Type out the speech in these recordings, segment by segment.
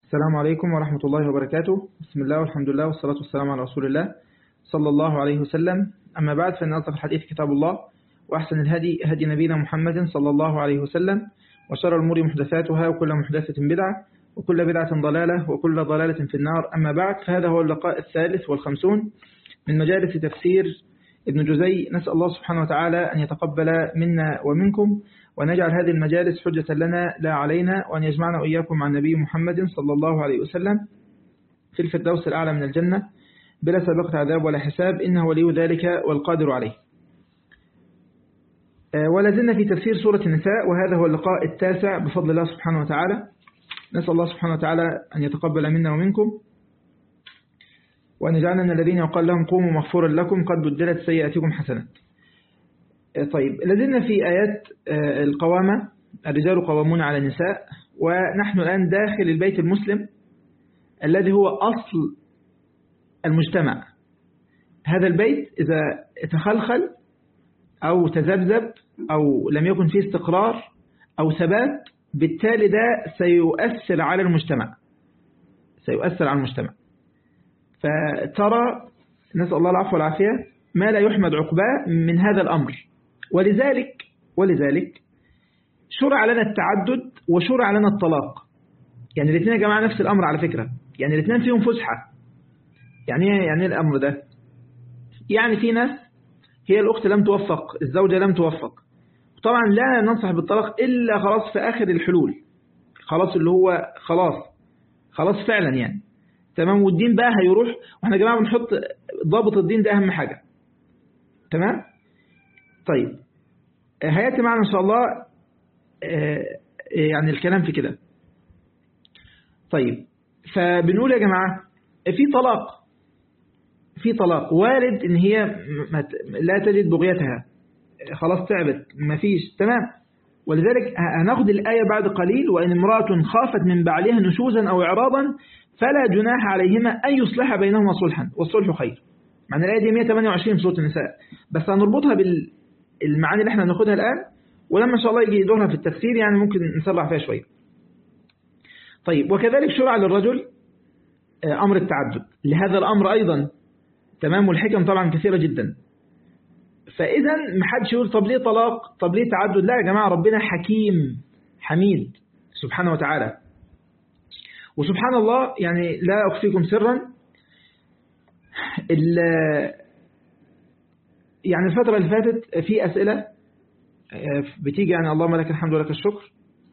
السلام عليكم ورحمة الله وبركاته بسم الله والحمد لله والصلاة والسلام على رسول الله صلى الله عليه وسلم أما بعد فإن أصدق الحديث كتاب الله وأحسن الهدي هدي نبينا محمد صلى الله عليه وسلم وشر الأمور محدثاتها وكل محدثة بدعة وكل بدعة ضلالة وكل ضلالة في النار أما بعد فهذا هو اللقاء الثالث والخمسون من مجالس تفسير ابن جزي نسأل الله سبحانه وتعالى أن يتقبل منا ومنكم ونجعل هذه المجالس حجة لنا لا علينا وأن يجمعنا وإياكم مع النبي محمد صلى الله عليه وسلم في الفردوس الأعلى من الجنة بلا سابقة عذاب ولا حساب إنه ولي ذلك والقادر عليه ولازلنا في تفسير سورة النساء وهذا هو اللقاء التاسع بفضل الله سبحانه وتعالى نسأل الله سبحانه وتعالى أن يتقبل منا ومنكم وأن يجعلنا من الذين يقال لهم قوموا مغفورا لكم قد بدلت سيئاتكم حسنات طيب لازلنا في آيات القوامة الرجال قوامون على النساء ونحن الآن داخل البيت المسلم الذي هو أصل المجتمع هذا البيت إذا تخلخل أو تذبذب أو لم يكن فيه استقرار أو ثبات بالتالي ده سيؤثر على المجتمع سيؤثر على المجتمع فترى نسأل الله العفو والعافية ما لا يحمد عقباه من هذا الأمر ولذلك ولذلك شرع لنا التعدد وشرع لنا الطلاق يعني الاثنين يا جماعة نفس الأمر على فكرة يعني الاثنين فيهم فسحة يعني ايه يعني الأمر ده يعني في ناس هي الأخت لم توفق الزوجة لم توفق طبعا لا ننصح بالطلاق إلا خلاص في آخر الحلول خلاص اللي هو خلاص خلاص فعلا يعني تمام والدين بقى هيروح واحنا يا جماعة بنحط ضابط الدين ده أهم حاجة تمام طيب هياتي معنا إن شاء الله يعني الكلام في كده طيب فبنقول يا جماعة في طلاق في طلاق وارد ان هي لا تجد بغيتها خلاص تعبت مفيش تمام ولذلك هناخد الآية بعد قليل وإن امرأة خافت من بعلها نشوزا أو إعراضا فلا جناح عليهما أن يصلح بينهما صلحا والصلح خير معنى الآية دي 128 في سورة النساء بس هنربطها بالمعاني اللي احنا هناخدها الآن ولما إن شاء الله يجي دورها في التفسير يعني ممكن نسرع فيها شوية طيب وكذلك شرع للرجل أمر التعدد لهذا الأمر أيضا تمام والحكم طبعا كثيرة جدا فإذا ما حدش يقول طب ليه طلاق طب ليه تعدد لا يا جماعة ربنا حكيم حميد سبحانه وتعالى وسبحان الله يعني لا أخفيكم سرا يعني الفترة اللي فاتت في أسئلة بتيجي يعني اللهم لك الحمد ولك الشكر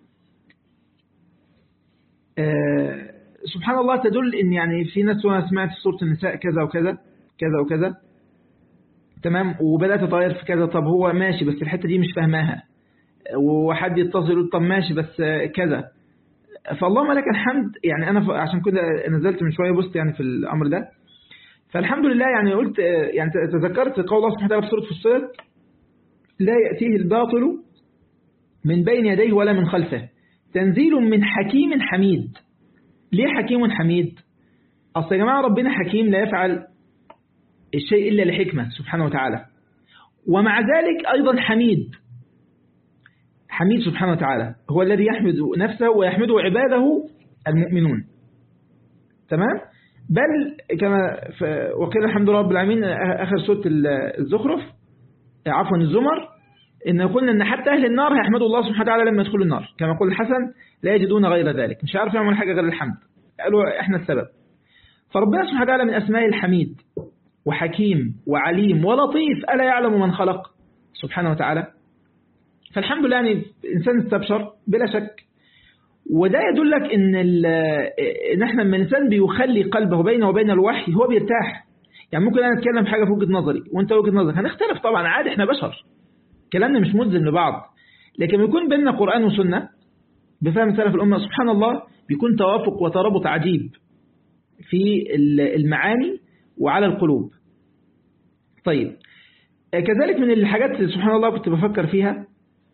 سبحان الله تدل ان يعني في ناس وانا سمعت في سورة النساء كذا وكذا كذا وكذا تمام وبدأت أتغير في كذا طب هو ماشي بس الحتة دي مش فاهماها وحد يتصل يقول طب ماشي بس كذا فاللهم لك الحمد يعني أنا عشان كده نزلت من شوية بوست يعني في الأمر ده فالحمد لله يعني قلت يعني تذكرت قول الله سبحانه وتعالى في سورة فصلت لا يأتيه الباطل من بين يديه ولا من خلفه تنزيل من حكيم حميد ليه حكيم حميد أصل يا جماعة ربنا حكيم لا يفعل الشيء إلا لحكمة سبحانه وتعالى ومع ذلك أيضا حميد حميد سبحانه وتعالى هو الذي يحمد نفسه ويحمده عباده المؤمنون تمام بل كما وقيل الحمد لله رب العالمين آخر سورة الزخرف عفوا الزمر إن قلنا إن حتى أهل النار هيحمدوا الله سبحانه وتعالى لما يدخلوا النار كما يقول الحسن لا يجدون غير ذلك مش عارف يعمل حاجة غير الحمد قالوا إحنا السبب فربنا سبحانه وتعالى من أسماء الحميد وحكيم وعليم ولطيف ألا يعلم من خلق سبحانه وتعالى فالحمد لله يعني الإنسان استبشر بلا شك وده يدلك إن, إن إحنا لما الإنسان بيخلي قلبه بينه وبين الوحي هو بيرتاح يعني ممكن أنا أتكلم في حاجة في وجهة نظري وأنت وجهة نظرك هنختلف طبعا عادي إحنا بشر كلامنا مش ملزم لبعض لكن يكون بيننا قرآن وسنة بفهم سلف الأمة سبحان الله بيكون توافق وترابط عجيب في المعاني وعلى القلوب طيب كذلك من الحاجات سبحان الله كنت بفكر فيها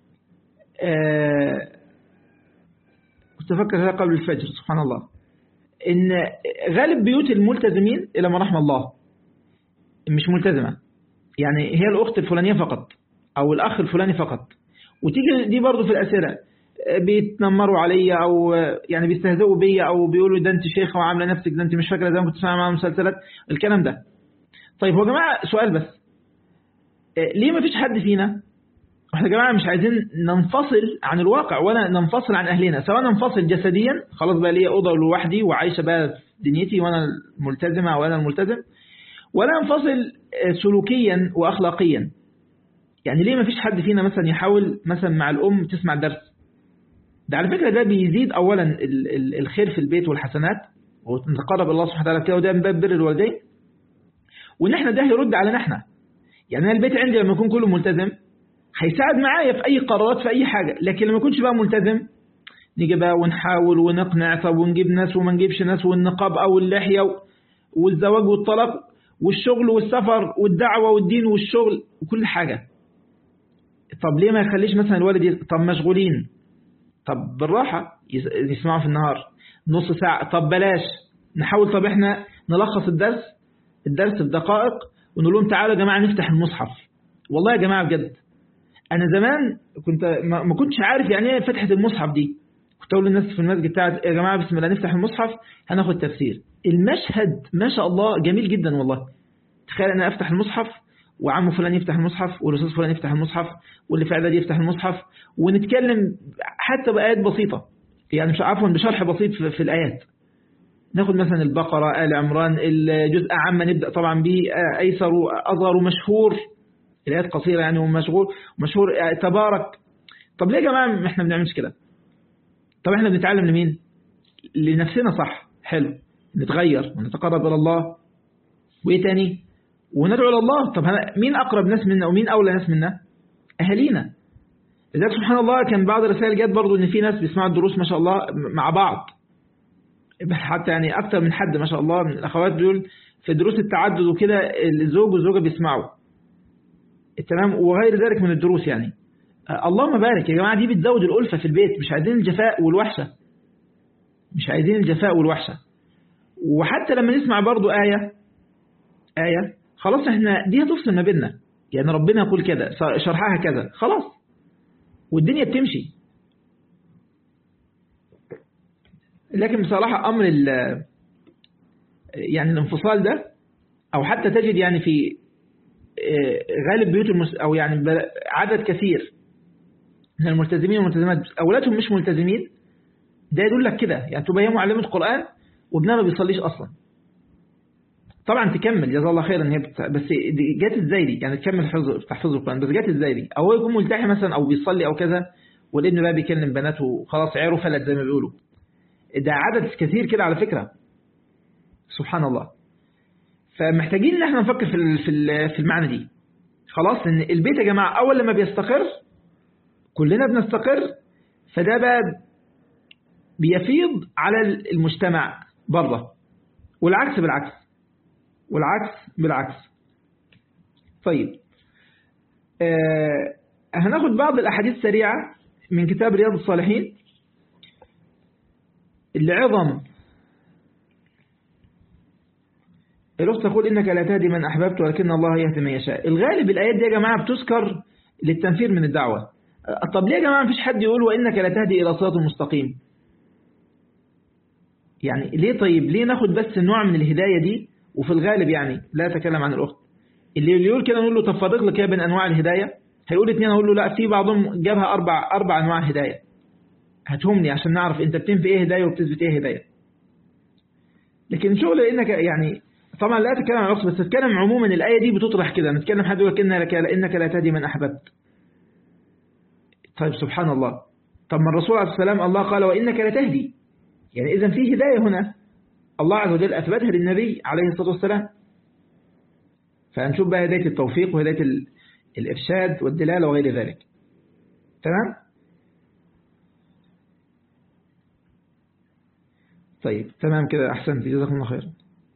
كنت بفكر فيها قبل الفجر سبحان الله إن غالب بيوت الملتزمين إلى ما رحم الله مش ملتزمة يعني هي الأخت الفلانية فقط أو الأخ الفلاني فقط وتيجي دي برضو في الأسئلة بيتنمروا عليا او يعني بيستهزئوا بيا او بيقولوا ده انت شيخه وعامله نفسك ده انت مش فاكره زي ما كنت بتسمع مع المسلسلات الكلام ده طيب هو يا جماعه سؤال بس ليه ما فيش حد فينا احنا يا جماعه مش عايزين ننفصل عن الواقع ولا ننفصل عن اهلنا سواء ننفصل جسديا خلاص بقى ليا اوضه لوحدي وعايشه بقى دنيتي وانا الملتزمه وانا الملتزم ولا ننفصل سلوكيا واخلاقيا يعني ليه ما فيش حد فينا مثلا يحاول مثلا مع الام تسمع درس ده على فكره ده بيزيد اولا الخير في البيت والحسنات ونتقرب الله سبحانه وتعالى كده وده من باب بر الوالدين وان احنا ده هيرد علينا احنا يعني انا البيت عندي لما يكون كله ملتزم هيساعد معايا في اي قرارات في اي حاجه لكن لما يكونش بقى ملتزم نيجي بقى ونحاول ونقنع طب ونجيب ناس وما نجيبش ناس والنقاب او اللحيه والزواج والطلاق والشغل والسفر والدعوه والدين والشغل وكل حاجه طب ليه ما يخليش مثلا الوالد طب مشغولين طب بالراحه يسمعوا في النهار نص ساعه طب بلاش نحاول طب احنا نلخص الدرس الدرس في دقائق ونقول لهم تعالوا يا جماعه نفتح المصحف والله يا جماعه بجد انا زمان كنت ما كنتش عارف يعني ايه فتحه المصحف دي كنت اقول للناس في المسجد بتاعت يا جماعه بسم الله نفتح المصحف هناخد تفسير المشهد ما شاء الله جميل جدا والله تخيل انا افتح المصحف وعم فلان يفتح المصحف والاستاذ فلان يفتح المصحف واللي في اعدادي يفتح المصحف ونتكلم حتى بايات بسيطه يعني مش عفوا بشرح بسيط في, في الايات ناخد مثلا البقره ال عمران الجزء عامه نبدا طبعا به ايسر واصغر ومشهور الايات قصيره يعني ومشغول مشهور تبارك طب ليه يا جماعه احنا ما بنعملش كده طب احنا بنتعلم لمين لنفسنا صح حلو نتغير ونتقرب الى الله وايه تاني وندعو الى الله طب مين اقرب ناس منا ومين اولى ناس منا اهالينا لذلك سبحان الله كان بعض الرسائل جت برضو ان في ناس بيسمعوا الدروس ما شاء الله مع بعض حتى يعني اكتر من حد ما شاء الله من الاخوات بيقول في دروس التعدد وكده الزوج والزوجه بيسمعوا تمام وغير ذلك من الدروس يعني اللهم بارك يا جماعه دي بتزود الالفه في البيت مش عايزين الجفاء والوحشه مش عايزين الجفاء والوحشه وحتى لما نسمع برضو آية آية خلاص احنا دي هتفصل ما بيننا يعني ربنا يقول كده شرحها كذا خلاص والدنيا بتمشي لكن بصراحة أمر يعني الانفصال ده أو حتى تجد يعني في غالب بيوت المس أو يعني عدد كثير من الملتزمين والملتزمات أولادهم مش ملتزمين ده يدل لك كده يعني تبقى هي معلمة قرآن وابنها ما بيصليش أصلا طبعا تكمل جزا الله خيرا هي بت... بس جت ازاي دي يعني تكمل حفظ تحفظ القرآن بس جت ازاي دي أو هو يكون ملتحي مثلا أو بيصلي أو كذا والابن بقى بيكلم بناته وخلاص عيره فلت زي ما بيقولوا ده عدد كثير كده على فكرة سبحان الله فمحتاجين ان احنا نفكر في في في المعنى دي خلاص ان البيت يا جماعه اول لما بيستقر كلنا بنستقر فده بقى بيفيض على المجتمع بره والعكس بالعكس والعكس بالعكس طيب آه هناخد بعض الاحاديث سريعه من كتاب رياض الصالحين لعظم الأخت تقول إنك لا تهدي من أحببت ولكن الله يهدي من يشاء الغالب الآيات دي يا جماعة بتذكر للتنفير من الدعوة طب ليه يا جماعة مفيش حد يقول وإنك لا تهدي إلى صراط مستقيم يعني ليه طيب ليه ناخد بس نوع من الهداية دي وفي الغالب يعني لا أتكلم عن الأخت اللي يقول كده نقول له طب فرق لك بين أنواع الهداية هيقول اثنين أقول له لا في بعضهم جابها أربع أربع أنواع هداية هاتهم لي عشان نعرف أنت بتنفي إيه هداية وبتثبت إيه هداية لكن شغل إنك يعني طبعا لا أتكلم عن الأخت بس أتكلم عموما الآية دي بتطرح كده نتكلم حد يقول إنك, إنك لا تهدي من أحببت طيب سبحان الله طب ما الرسول عليه السلام الله قال وإنك لا تهدي يعني إذا في هداية هنا الله عز وجل أثبتها للنبي عليه الصلاة والسلام فهنشوف بقى هداية التوفيق وهداية الإرشاد والدلالة وغير ذلك تمام طيب تمام كده أحسنت جزاكم الله خير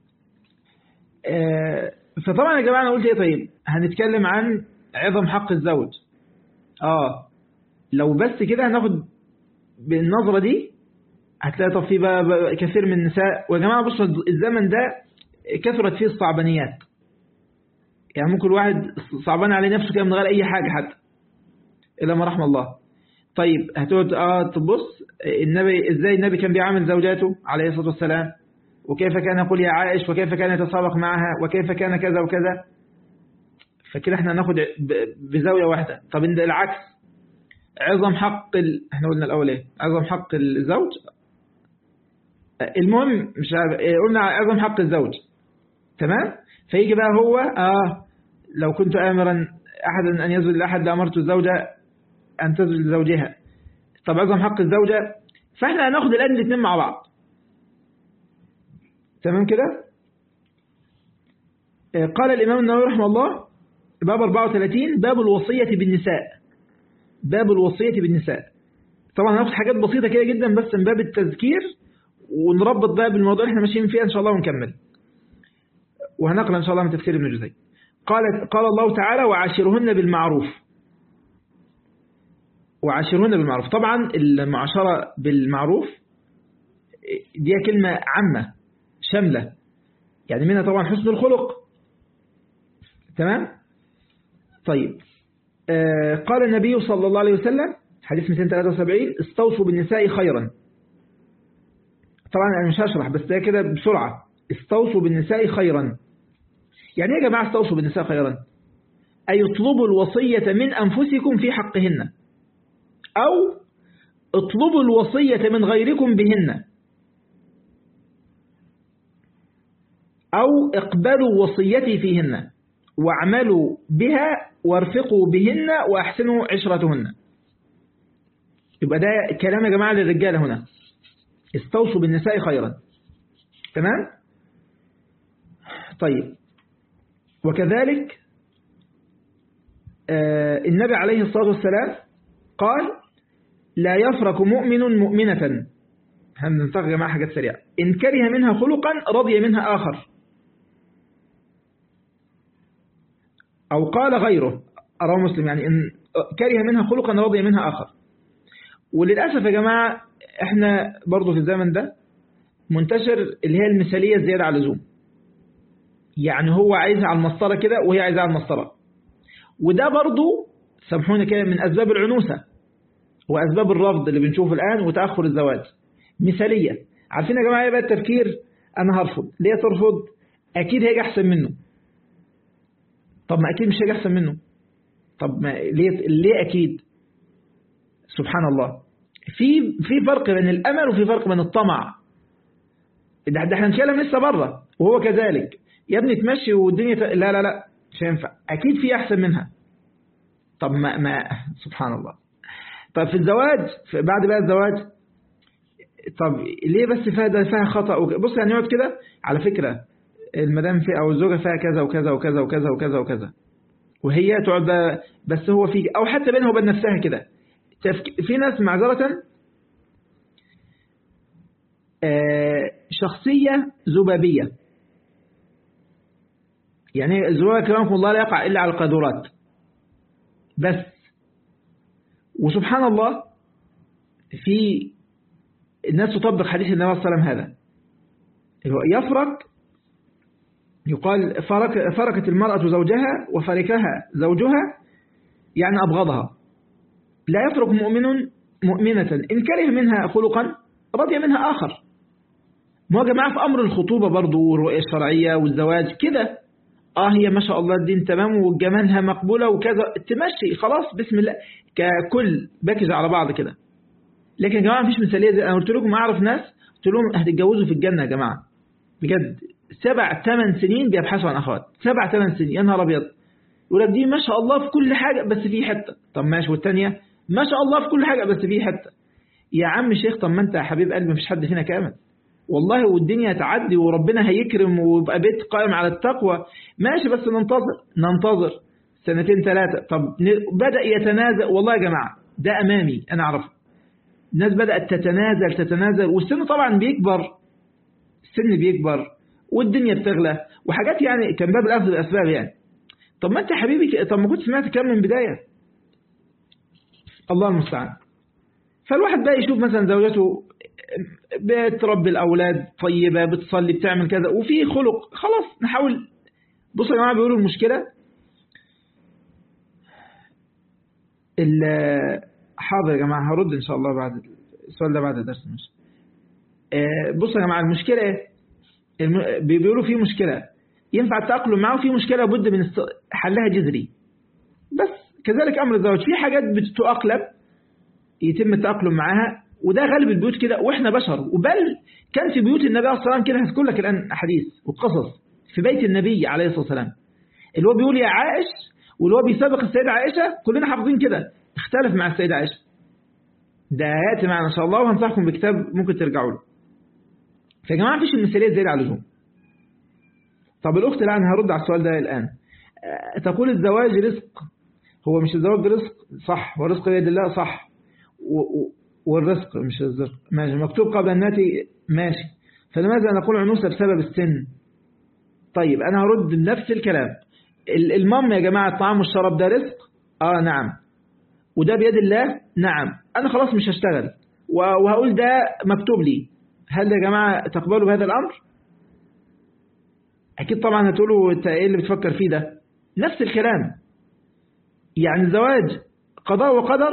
آه فطبعا يا جماعة أنا قلت إيه طيب هنتكلم عن عظم حق الزوج آه لو بس كده هناخد بالنظرة دي هتلاقي طب في بقى, بقى كثير من النساء ويا جماعة بصوا الزمن ده كثرت فيه الصعبانيات يعني ممكن الواحد صعبان عليه نفسه كده من غير أي حاجة حتى إلا ما رحم الله طيب هتقعد اه تبص النبي ازاي النبي كان بيعامل زوجاته عليه الصلاة والسلام وكيف كان يقول يا عائش وكيف كان يتسابق معها وكيف كان كذا وكذا فكده احنا ناخد بزاوية واحدة طب ان العكس عظم حق ال... احنا قلنا الاول ايه عظم حق الزوج المهم مش عارف قلنا عظم حق الزوج تمام فيجي بقى هو اه لو كنت امرا احدا ان يزوج لاحد لامرت الزوجه ان تزوج لزوجها طب عظم حق الزوجه فاحنا هناخد الان الاثنين مع بعض تمام كده قال الامام النووي رحمه الله باب 34 باب الوصيه بالنساء باب الوصيه بالنساء طبعا هناخد حاجات بسيطه كده جدا بس من باب التذكير ونربط بقى بالموضوع اللي احنا ماشيين فيه ان شاء الله ونكمل وهنقرا ان شاء الله من تفسير ابن جزي قال قال الله تعالى وعاشرهن بالمعروف وعاشرهن بالمعروف طبعا المعاشرة بالمعروف دي كلمة عامة شاملة يعني منها طبعا حسن الخلق تمام طيب آه قال النبي صلى الله عليه وسلم حديث 273 استوصوا بالنساء خيرا طبعا انا مش هشرح بس ده كده بسرعة استوصوا بالنساء خيرا يعني ايه يا جماعة استوصوا بالنساء خيرا أي اطلبوا الوصية من أنفسكم في حقهن أو اطلبوا الوصية من غيركم بهن أو اقبلوا وصيتي فيهن واعملوا بها وارفقوا بهن وأحسنوا عشرتهن يبقى ده كلام يا جماعة للرجال هنا استوصوا بالنساء خيرا تمام طيب وكذلك آه النبي عليه الصلاة والسلام قال لا يفرق مؤمن مؤمنة هننتقل يا جماعة حاجات سريعة إن كره منها خلقا رضي منها آخر أو قال غيره أراه مسلم يعني إن كره منها خلقا رضي منها آخر وللأسف يا جماعة إحنا برضو في الزمن ده منتشر اللي هي المثالية زيادة على اللزوم يعني هو عايزها على المسطرة كده وهي عايزها على المسطرة وده برضو سامحوني كده من أسباب العنوسة وأسباب الرفض اللي بنشوفه الآن وتأخر الزواج مثالية عارفين يا جماعة ايه بقى التفكير أنا هرفض ليه ترفض أكيد هيجي أحسن منه طب ما أكيد مش هيجي أحسن منه طب ما ليه, ليه أكيد سبحان الله في في فرق بين الأمل وفي فرق بين الطمع ده احنا نتكلم لسه بره وهو كذلك يا ابني تمشي والدنيا ت... لا لا لا مش هينفع اكيد في احسن منها طب ما, ما سبحان الله طب في الزواج في بعد بقى الزواج طب ليه بس فيها ده فيها خطأ بص يعني يقعد كده على فكرة المدام في او الزوجة فيها كذا وكذا وكذا وكذا وكذا وكذا وهي تقعد بقى بس هو في او حتى بينها وبين نفسها كده تفك... في ناس معذرة آه شخصية ذبابية يعني الزواج كرامكم الله لا يقع إلا على القدرات بس وسبحان الله في الناس تطبق حديث النبي صلى الله عليه وسلم هذا يفرق يقال فرق فرقت المرأة زوجها وفركها زوجها يعني أبغضها لا يفرق مؤمن مؤمنة إن كره منها خلقا رضي منها آخر ما يا جماعة في أمر الخطوبة برضو والرؤية الشرعية والزواج كده آه هي ما شاء الله الدين تمام وجمالها مقبولة وكذا تمشي خلاص بسم الله ككل باكج على بعض كده لكن يا جماعة مفيش مثالية زي أنا قلت لكم أعرف ناس قلت لهم هتتجوزوا في الجنة يا جماعة بجد سبع ثمان سنين بيبحثوا عن أخوات سبع ثمان سنين يا نهار أبيض يقول لك دي ما شاء الله في كل حاجة بس في حتة طب ماشي والثانية ما شاء الله في كل حاجة بس في حتة يا عم شيخ طب ما أنت يا حبيب قلبي مفيش حد فينا كامل والله والدنيا تعدي وربنا هيكرم ويبقى بيت قائم على التقوى ماشي بس ننتظر ننتظر سنتين ثلاثة طب بدأ يتنازل والله يا جماعة ده أمامي أنا أعرفه الناس بدأت تتنازل تتنازل والسن طبعا بيكبر السن بيكبر والدنيا بتغلى وحاجات يعني كان باب الأخذ بالأسباب يعني طب ما أنت يا حبيبي طب ما كنت سمعت كلام من بداية الله المستعان فالواحد بقى يشوف مثلا زوجته بتربي الأولاد طيبة بتصلي بتعمل كذا وفي خلق خلاص نحاول بصوا يا جماعة بيقولوا المشكلة حاضر يا جماعة هرد إن شاء الله بعد السؤال ده بعد الدرس مش بصوا يا جماعة المشكلة إيه الم... بيقولوا في مشكلة ينفع التأقلم معه في مشكلة بد من است... حلها جذري بس كذلك أمر الزواج في حاجات بتتأقلم يتم التأقلم معاها وده غالب البيوت كده وإحنا بشر وبل كان في بيوت النبي عليه الصلاة والسلام كده هذكر لك الآن أحاديث وقصص في بيت النبي عليه الصلاة والسلام اللي هو بيقول يا عائش واللي هو بيسابق السيدة عائشة كلنا حافظين كده اختلف مع السيدة عائشة ده هياتي معنا إن شاء الله وهنصحكم بكتاب ممكن ترجعوا له فيا جماعة مفيش المثالية زيادة على اللزوم طب الأخت الآن هرد على السؤال ده الآن تقول الزواج رزق هو مش الزواج رزق صح والرزق بيد الله صح والرزق مش الرزق ماشي مكتوب قبل أن ناتي ماشي فلماذا نقول عنوسة بسبب السن طيب أنا هرد بنفس الكلام المام يا جماعة الطعام والشراب ده رزق آه نعم وده بيد الله نعم أنا خلاص مش هشتغل وهقول ده مكتوب لي هل يا جماعة تقبلوا بهذا الأمر أكيد طبعا هتقولوا انت إيه اللي بتفكر فيه ده نفس الكلام يعني الزواج قضاء وقدر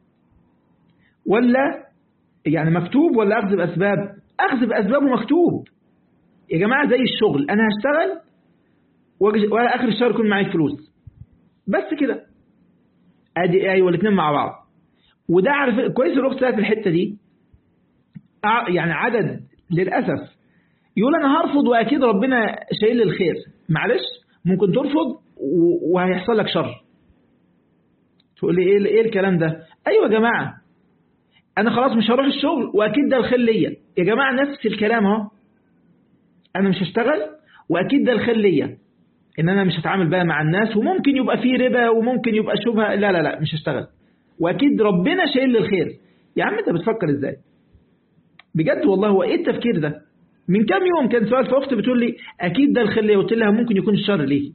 ولا يعني مكتوب ولا أخذ بأسباب أخذ بأسبابه مكتوب يا جماعة زي الشغل أنا هشتغل وآخر الشهر يكون معي فلوس بس كده ادي ايوه الاثنين مع بعض وده عارف كويس الوقت في الحته دي يعني عدد للاسف يقول انا هرفض واكيد ربنا شايل لي الخير معلش ممكن ترفض وهيحصل لك شر تقول لي ايه ايه الكلام ده ايوه يا جماعه انا خلاص مش هروح الشغل واكيد ده الخير ليا يا جماعه نفس الكلام اهو انا مش هشتغل واكيد ده الخير ليا ان انا مش هتعامل بقى مع الناس وممكن يبقى فيه ربا وممكن يبقى شبهه لا لا لا مش هشتغل واكيد ربنا شايل لي الخير يا عم انت بتفكر ازاي بجد والله هو ايه التفكير ده من كام يوم كان سؤال في اختي بتقول لي اكيد ده الخير ليا قلت لها ممكن يكون الشر ليه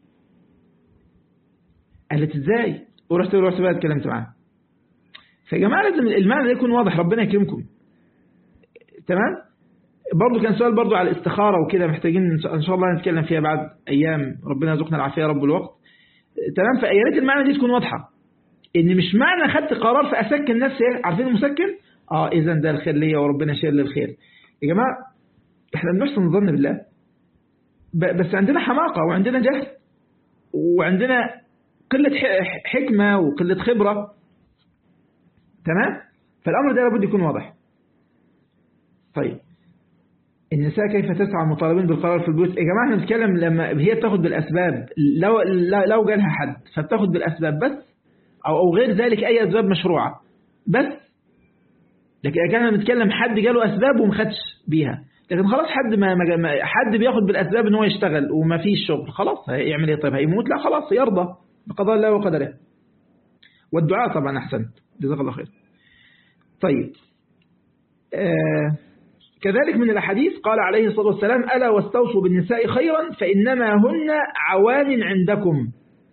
قالت ازاي ورحت ورحت بقى اتكلمت معاها فيا جماعه لازم المعنى ده يكون واضح ربنا يكرمكم تمام برضه كان سؤال برضه على الاستخارة وكده محتاجين إن شاء الله نتكلم فيها بعد أيام ربنا يرزقنا العافية يا رب الوقت تمام فيا ريت المعنى دي تكون واضحة إن مش معنى خدت قرار فأسكن نفسي عارفين المسكن؟ آه إذا ده الخير ليا وربنا شايل للخير يا جماعة إحنا بنحسن الظن بالله بس عندنا حماقة وعندنا جهل وعندنا قلة حكمة وقلة خبرة تمام؟ فالأمر ده لابد يكون واضح طيب النساء كيف تسعى مطالبين بالقرار في البيوت يا جماعة احنا بنتكلم لما هي بتاخد بالأسباب لو لو جالها حد فبتاخد بالأسباب بس أو أو غير ذلك أي أسباب مشروعة بس لكن إذا كان بنتكلم حد جاله أسباب وما خدش بيها لكن خلاص حد ما, ما حد بياخد بالأسباب إن هو يشتغل وما فيش شغل خلاص هيعمل إيه طيب هيموت لا خلاص يرضى بقضاء الله وقدره والدعاء طبعا أحسنت جزاك الله خير طيب آه كذلك من الأحاديث قال عليه الصلاة والسلام ألا واستوصوا بالنساء خيرا فإنما هن عوان عندكم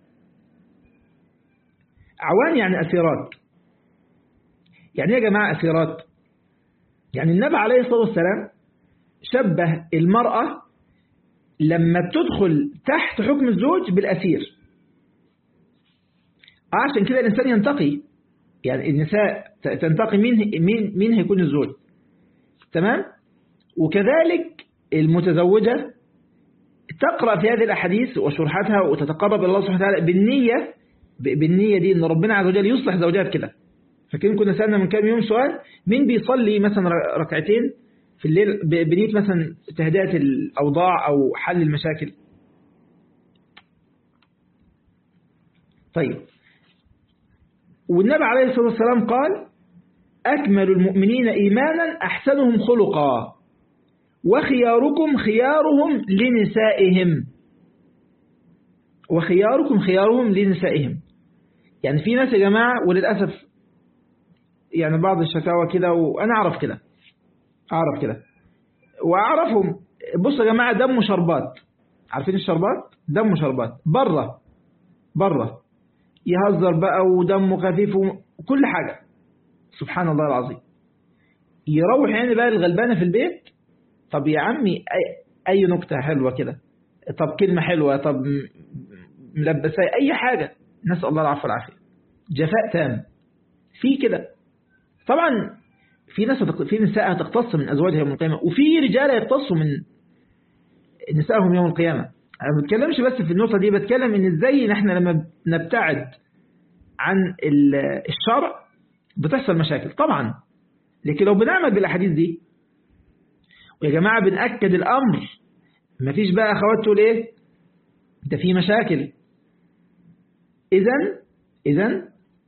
عوان يعني أسيرات يعني يا جماعة أسيرات يعني النبي عليه الصلاة والسلام شبه المرأة لما تدخل تحت حكم الزوج بالأسير عشان كده الإنسان ينتقي يعني النساء تنتقي مين مين مين هيكون الزوج تمام وكذلك المتزوجة تقرأ في هذه الأحاديث وشرحتها وتتقرب إلى الله سبحانه وتعالى بالنية بالنية دي أن ربنا عز وجل يصلح زوجها كده فكين كنا سألنا من كام يوم سؤال مين بيصلي مثلا ركعتين في الليل بنية مثلا تهدئة الأوضاع أو حل المشاكل طيب والنبي عليه الصلاة والسلام قال أكمل المؤمنين إيمانا أحسنهم خلقا وخياركم خيارهم لنسائهم وخياركم خيارهم لنسائهم يعني في ناس يا جماعة وللأسف يعني بعض الشكاوى كده وأنا أعرف كده أعرف كده وأعرفهم بصوا يا جماعة دم شربات عارفين الشربات دم شربات بره بره يهزر بقى ودمه خفيف وكل حاجة سبحان الله العظيم يروح يعني بقى الغلبانة في البيت طب يا عمي أي, أي نكتة حلوة كده طب كلمة حلوة طب ملبسة أي حاجة نسأل الله العفو والعافية جفاء تام في كده طبعا في ناس في نساء هتقتص من أزواجها يوم القيامة وفي رجال يقتصوا من نسائهم يوم القيامة أنا ما بتكلمش بس في النقطة دي بتكلم إن إزاي نحن لما نبتعد عن الشرع بتحصل مشاكل طبعا لكن لو بنعمل بالأحاديث دي ويا جماعة بنأكد الأمر مفيش بقى أخوات تقول إيه ده في مشاكل إذا إذا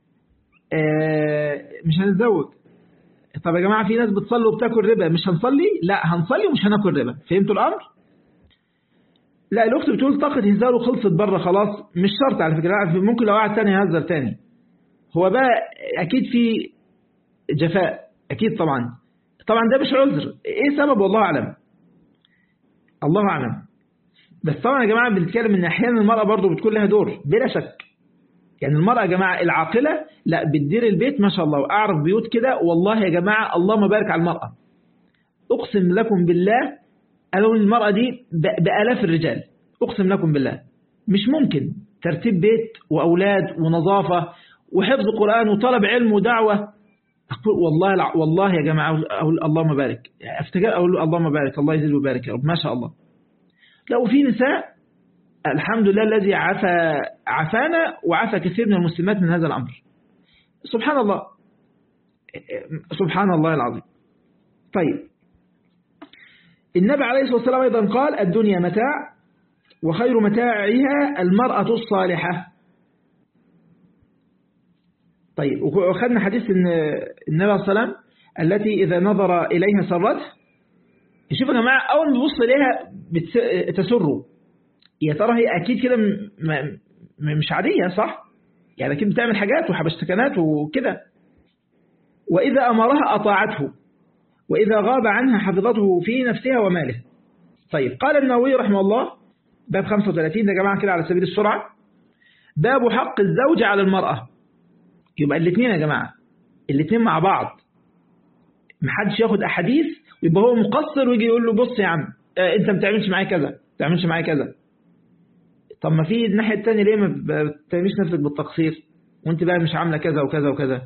آه مش هنتزوج طب يا جماعة في ناس بتصلي وبتاكل ربا مش هنصلي لا هنصلي ومش هناكل ربا فهمتوا الأمر لا الأخت بتقول طاقة هزار وخلصت بره خلاص مش شرط على فكرة ممكن لو قعد تاني يهزر تاني هو بقى أكيد في جفاء أكيد طبعا طبعا ده مش عذر إيه سبب والله أعلم الله أعلم بس طبعا يا جماعة بنتكلم إن أحيانا المرأة برضو بتكون لها دور بلا شك يعني المرأة يا جماعة العاقلة لا بتدير البيت ما شاء الله وأعرف بيوت كده والله يا جماعة اللهم بارك على المرأة أقسم لكم بالله قالوا المرأة دي بآلاف الرجال أقسم لكم بالله مش ممكن ترتيب بيت وأولاد ونظافة وحفظ قرآن وطلب علم ودعوة أقول والله والله يا جماعة أقول اللهم بارك افتكر أقول اللهم بارك الله يزيد ويبارك يا رب ما شاء الله لا وفي نساء الحمد لله الذي عفى عفانا وعفى كثير من المسلمات من هذا الأمر سبحان الله سبحان الله العظيم طيب النبي عليه الصلاة والسلام أيضا قال الدنيا متاع وخير متاعها المرأة الصالحة طيب وخدنا حديث ان النبي عليه الصلاة والسلام التي إذا نظر إليها سرته شوف يا جماعة أول ما بيبص إليها تسره يا ترى هي أكيد كده مش عادية صح؟ يعني أكيد بتعمل حاجات وحبشتكنات وكده وإذا أمرها أطاعته وإذا غاب عنها حفظته في نفسها وماله طيب قال النووي رحمه الله باب 35 ده يا جماعة كده على سبيل السرعة باب حق الزوج على المرأة يبقى الاثنين يا جماعة الاثنين مع بعض محدش ياخد أحاديث ويبقى هو مقصر ويجي يقول له بص يا عم اه انت ما بتعملش معايا كذا ما بتعملش معايا كذا طب ما في الناحية الثانية ليه ما بتعملش نفسك بالتقصير وانت بقى مش عاملة كذا وكذا وكذا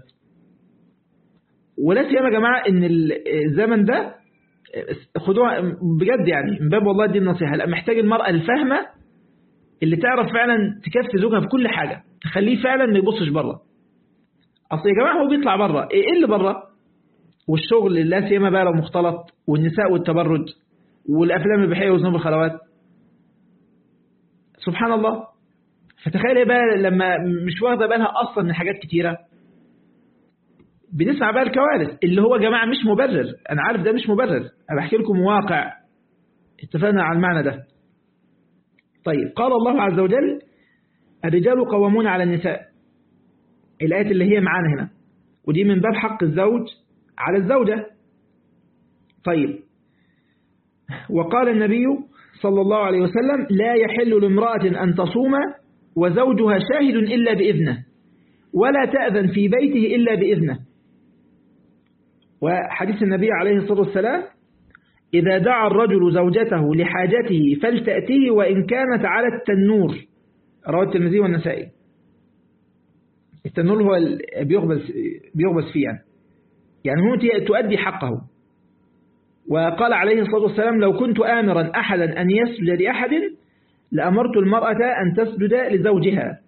ولا سيما يا جماعة ان الزمن ده خدوها بجد يعني من باب والله دي النصيحة لا محتاج المرأة الفاهمة اللي تعرف فعلا تكفي زوجها في كل حاجة تخليه فعلا ما يبصش بره اصل يا جماعة هو بيطلع بره ايه اللي بره والشغل لا سيما بقى لو مختلط والنساء والتبرج والافلام البحيه وذنوب الخلوات سبحان الله فتخيل بقى لما مش واخده بالها اصلا من حاجات كتيره بنسمع بقى الكوارث اللي هو يا جماعه مش مبرر انا عارف ده مش مبرر انا بحكي لكم واقع اتفقنا على المعنى ده طيب قال الله عز وجل الرجال قوامون على النساء الآيات اللي هي معانا هنا ودي من باب حق الزوج على الزوجة طيب وقال النبي صلى الله عليه وسلم لا يحل لامرأة أن تصوم وزوجها شاهد إلا بإذنه ولا تأذن في بيته إلا بإذنه وحديث النبي عليه الصلاة والسلام إذا دعا الرجل زوجته لحاجته فلتأتيه وإن كانت على التنور رواه الترمذي والنسائي التنور هو بيغبس, بيغبس فيه يعني يعني هو تؤدي حقه وقال عليه الصلاة والسلام لو كنت آمرا أحدا أن يسجد لأحد لأمرت المرأة أن تسجد لزوجها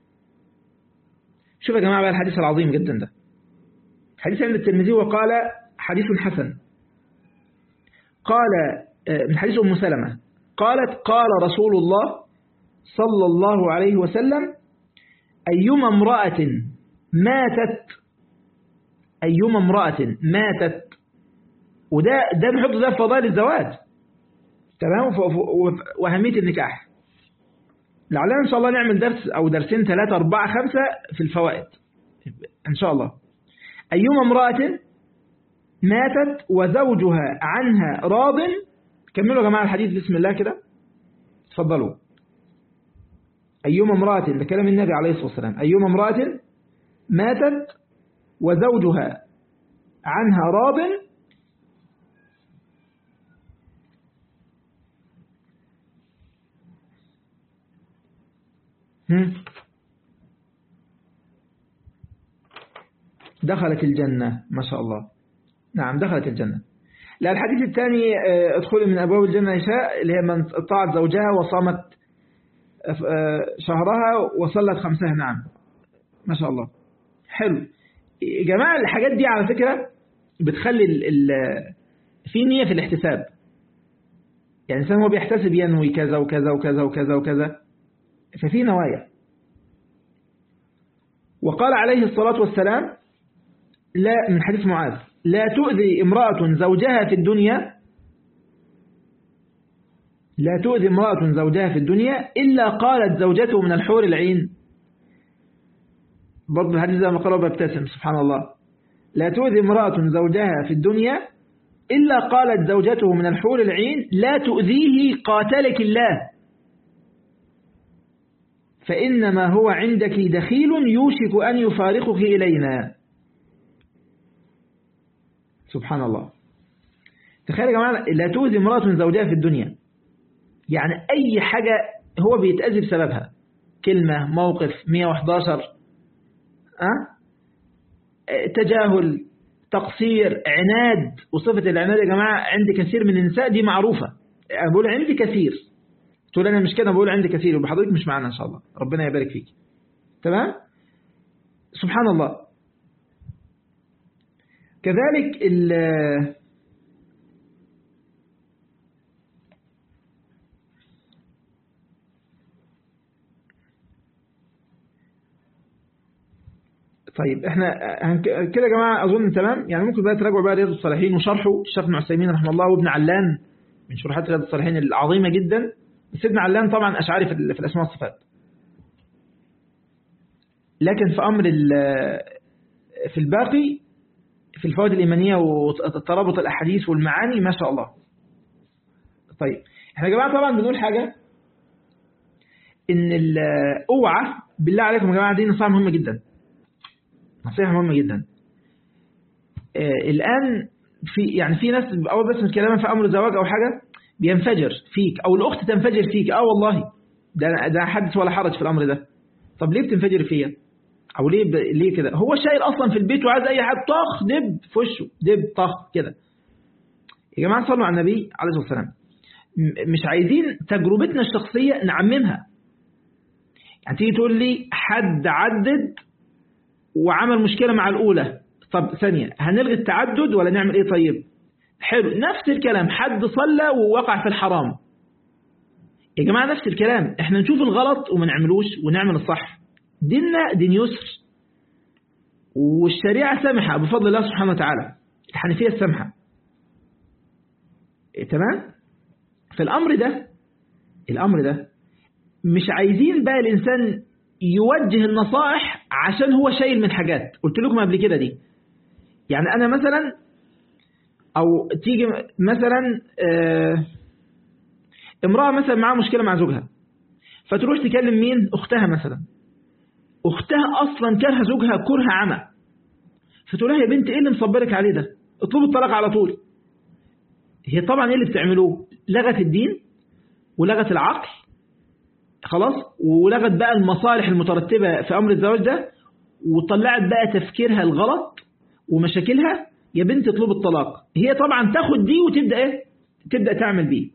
شوف يا جماعة بقى الحديث العظيم جدا ده حديث عند الترمذي وقال حديث حسن قال من حديث أم سلمة قالت قال رسول الله صلى الله عليه وسلم أيما امرأة ماتت أيما امرأة ماتت وده ده نحط ده في فضائل الزواج تمام وأهمية النكاح لعلنا إن شاء الله نعمل درس أو درسين ثلاثة أربعة خمسة في الفوائد إن شاء الله أيما امرأة ماتت وزوجها عنها راض كملوا يا جماعة الحديث بسم الله كده تفضلوا أيما امرأة ده كلام النبي عليه الصلاة والسلام أيما امرأة ماتت وزوجها عنها راض دخلت الجنة ما شاء الله نعم دخلت الجنة لا الحديث الثاني آه، ادخلي من أبواب الجنة نساء اللي هي من طاعت زوجها وصامت آه، شهرها وصلت خمسها نعم ما شاء الله حلو يا جماعة الحاجات دي على فكرة بتخلي ال ال في نية في الاحتساب يعني الإنسان هو بيحتسب ينوي كذا وكذا وكذا وكذا وكذا ففي نوايا وقال عليه الصلاة والسلام لا من حديث معاذ لا تؤذي امرأة زوجها في الدنيا لا تؤذي امرأة زوجها في الدنيا إلا قالت زوجته من الحور العين برضو الحديث ده مقرب بابتسم سبحان الله لا تؤذي امرأة زوجها في الدنيا إلا قالت زوجته من الحور العين لا تؤذيه قاتلك الله فإنما هو عندك دخيل يوشك أن يفارقك إلينا سبحان الله تخيل يا جماعة لا تؤذي امرأة زوجها في الدنيا يعني أي حاجة هو بيتأذي بسببها كلمة موقف 111 أه؟ تجاهل تقصير عناد وصفة العناد يا جماعة عند كثير من النساء دي معروفة أنا بقول عندي كثير تقول أنا مش كده بقول عندي كثير يبقى حضرتك مش معنا إن شاء الله ربنا يبارك فيك تمام سبحان الله كذلك طيب احنا كده يا جماعة أظن تمام يعني ممكن بقى تراجعوا بقى رياض الصالحين وشرحه الشيخ ابن عثيمين رحمه الله وابن علان من شروحات رياض الصالحين العظيمة جدا بس ابن علان طبعا أشعري في الأسماء والصفات لكن في أمر في الباقي في الفوائد الإيمانية وترابط الأحاديث والمعاني ما شاء الله طيب احنا يا جماعة طبعا بنقول حاجة ان اوعى بالله عليكم يا جماعة دي نصيحة مهمة جدا نصيحة مهمة جدا آه الآن في يعني في ناس أول بس من في أمر زواج أو حاجة بينفجر فيك أو الأخت تنفجر فيك آه والله ده ده حدث ولا حرج في الأمر ده طب ليه بتنفجر فيا أو ليه ب... ليه كده هو شايل أصلا في البيت وعايز أي حد طخ دب في وشه دب طخ كده يا جماعة صلوا على النبي عليه الصلاة والسلام مش عايزين تجربتنا الشخصية نعممها يعني تيجي تقول لي حد عدد وعمل مشكلة مع الأولى طب ثانية هنلغي التعدد ولا نعمل إيه طيب حلو نفس الكلام حد صلى ووقع في الحرام يا جماعة نفس الكلام احنا نشوف الغلط وما نعملوش ونعمل الصح ديننا دين يسر والشريعة سامحة بفضل الله سبحانه وتعالى الحنفية السامحة إيه تمام فالأمر ده الأمر ده مش عايزين بقى الإنسان يوجه النصائح عشان هو شايل من حاجات قلت لكم قبل كده دي يعني أنا مثلا أو تيجي مثلا آه، امرأة مثلا معاها مشكلة مع زوجها فتروح تكلم مين أختها مثلا أختها أصلا كره زوجها كره عمى فتقول لها يا بنت إيه اللي مصبرك عليه ده اطلب الطلاق على طول هي طبعا إيه اللي بتعملوه لغت الدين ولغت العقل خلاص ولغت بقى المصالح المترتبة في أمر الزواج ده وطلعت بقى تفكيرها الغلط ومشاكلها يا بنت اطلب الطلاق هي طبعا تاخد دي وتبدأ ايه تبدأ تعمل بيه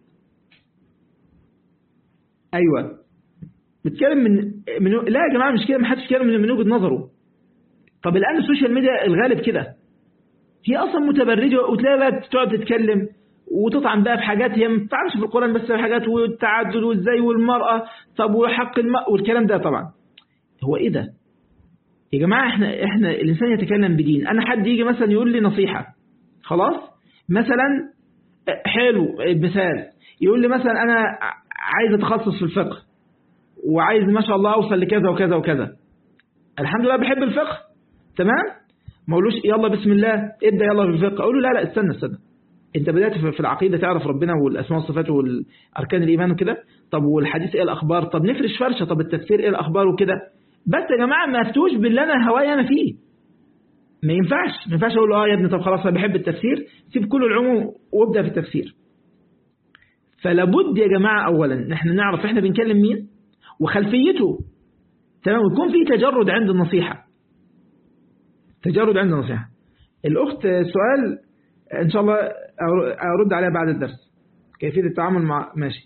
ايوه بتكلم من, من لا يا جماعة مش كده ما حدش يتكلم من وجهة نظره طب الآن السوشيال ميديا الغالب كده هي أصلا متبرجة وتلاقي بقى تقعد تتكلم وتطعن بقى في حاجات هي ما بتطعنش في القرآن بس في حاجات والتعدد وازاي والمرأة طب وحق الماء والكلام ده طبعا هو ايه ده يا جماعة احنا احنا الانسان يتكلم بدين انا حد يجي مثلا يقول لي نصيحة خلاص مثلا حلو مثال يقول لي مثلا انا عايز اتخصص في الفقه وعايز ما شاء الله اوصل لكذا وكذا وكذا الحمد لله بحب الفقه تمام ما اقولوش يلا بسم الله ابدا يلا في الفقه اقول له لا لا استنى استنى انت بدأت في العقيدة تعرف ربنا والأسماء والصفات والأركان الإيمان وكده طب والحديث إيه الأخبار طب نفرش فرشة طب التفسير إيه الأخبار وكده بس يا جماعة ما افتوش باللي أنا هواي أنا فيه ما ينفعش ما ينفعش أقول له آه يا ابني طب خلاص أنا بحب التفسير سيب كل العموم وابدأ في التفسير فلابد يا جماعة أولا نحن نعرف إحنا بنكلم مين وخلفيته تمام ويكون في تجرد عند النصيحة تجرد عند نصيحة الأخت سؤال إن شاء الله أرد عليها بعد الدرس كيفية التعامل مع ماشي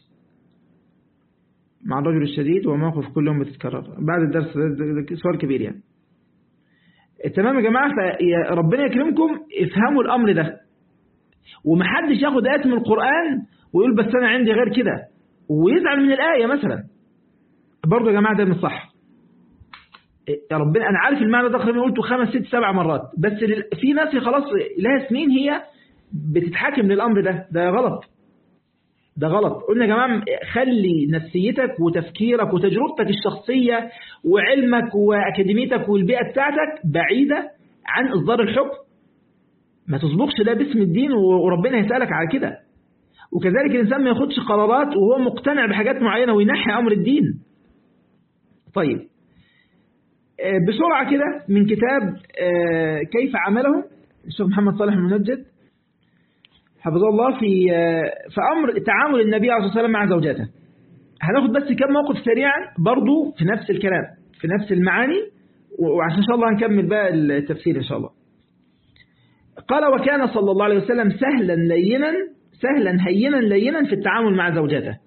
مع الرجل الشديد وموقف كل يوم بتتكرر بعد الدرس سؤال كبير يعني تمام يا جماعة ربنا يكرمكم افهموا الأمر ده ومحدش ياخد آيات من القرآن ويقول بس أنا عندي غير كده ويزعل من الآية مثلا برضه يا جماعة ده مش صح يا ربنا أنا عارف المعنى ده تقريبا قلته خمس ست سبع مرات بس في ناس خلاص لها سنين هي بتتحاكم للأمر ده ده غلط ده غلط قلنا يا جماعة خلي نفسيتك وتفكيرك وتجربتك الشخصية وعلمك وأكاديميتك والبيئة بتاعتك بعيدة عن إصدار الحكم ما تسبقش ده باسم الدين وربنا يسألك على كده وكذلك الإنسان ما ياخدش قرارات وهو مقتنع بحاجات معينة وينحي أمر الدين طيب بسرعة كده من كتاب كيف عملهم الشيخ محمد صالح المنجد حفظه الله في في أمر تعامل النبي عليه الصلاة والسلام مع زوجاته هناخد بس كم موقف سريعا برضو في نفس الكلام في نفس المعاني وعشان إن شاء الله هنكمل بقى التفسير إن شاء الله قال وكان صلى الله عليه وسلم سهلا لينا سهلا هينا لينا في التعامل مع زوجاته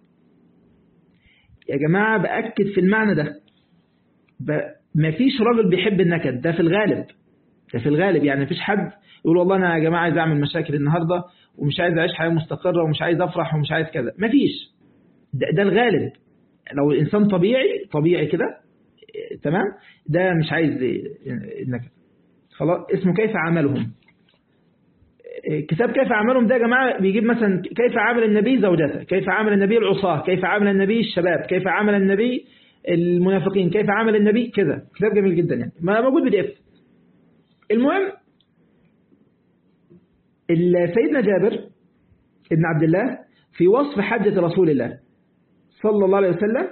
يا جماعة بأكد في المعنى ده ما فيش راجل بيحب النكد ده في الغالب ده في الغالب يعني مفيش حد يقول والله أنا يا جماعة عايز أعمل مشاكل النهاردة ومش عايز أعيش حياة مستقرة ومش عايز أفرح ومش عايز كذا مفيش ده, ده الغالب لو الإنسان طبيعي طبيعي كده تمام ده مش عايز النكد خلاص اسمه كيف عملهم كتاب كيف عملهم ده يا جماعة بيجيب مثلا كيف عامل النبي زوجته كيف عامل النبي العصاة كيف عامل النبي الشباب كيف عامل النبي المنافقين كيف عامل النبي كذا كتاب جميل جدا يعني ما موجود بي دي اف المهم سيدنا جابر ابن عبد الله في وصف حجة رسول الله صلى الله عليه وسلم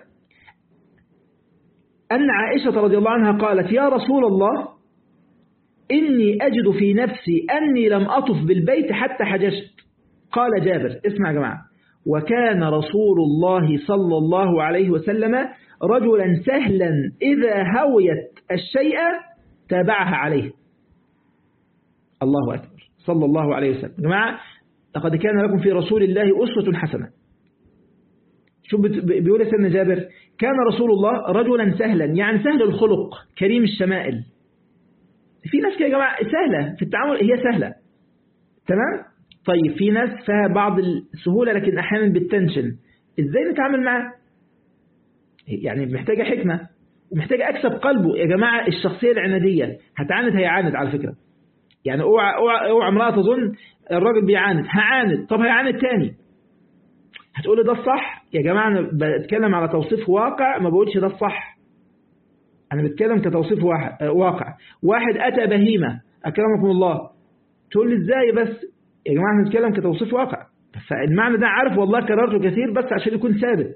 أن عائشة رضي الله عنها قالت يا رسول الله إني أجد في نفسي أني لم أطف بالبيت حتى حججت قال جابر اسمع يا جماعة وكان رسول الله صلى الله عليه وسلم رجلا سهلا إذا هويت الشيء تابعها عليه الله أكبر صلى الله عليه وسلم يا جماعة لقد كان لكم في رسول الله أسوة حسنة شو بيقول سيدنا جابر كان رسول الله رجلا سهلا يعني سهل الخلق كريم الشمائل في ناس كده يا جماعة سهلة في التعامل هي سهلة تمام طيب في ناس فيها بعض السهولة لكن أحيانا بالتنشن إزاي نتعامل معاه يعني محتاجة حكمة ومحتاجة أكسب قلبه يا جماعة الشخصية العنادية هتعاند هيعاند على فكرة يعني اوعى اوعى اوعى امرأة تظن الراجل بيعاند هعاند طب هيعاند تاني هتقولي ده الصح يا جماعة أنا بتكلم على توصيف واقع ما بقولش ده الصح أنا بتكلم كتوصيف واقع واحد أتى بهيمة أكرمكم الله تقول لي إزاي بس يا جماعة احنا بنتكلم كتوصيف واقع فالمعنى ده عارف والله كررته كثير بس عشان يكون ثابت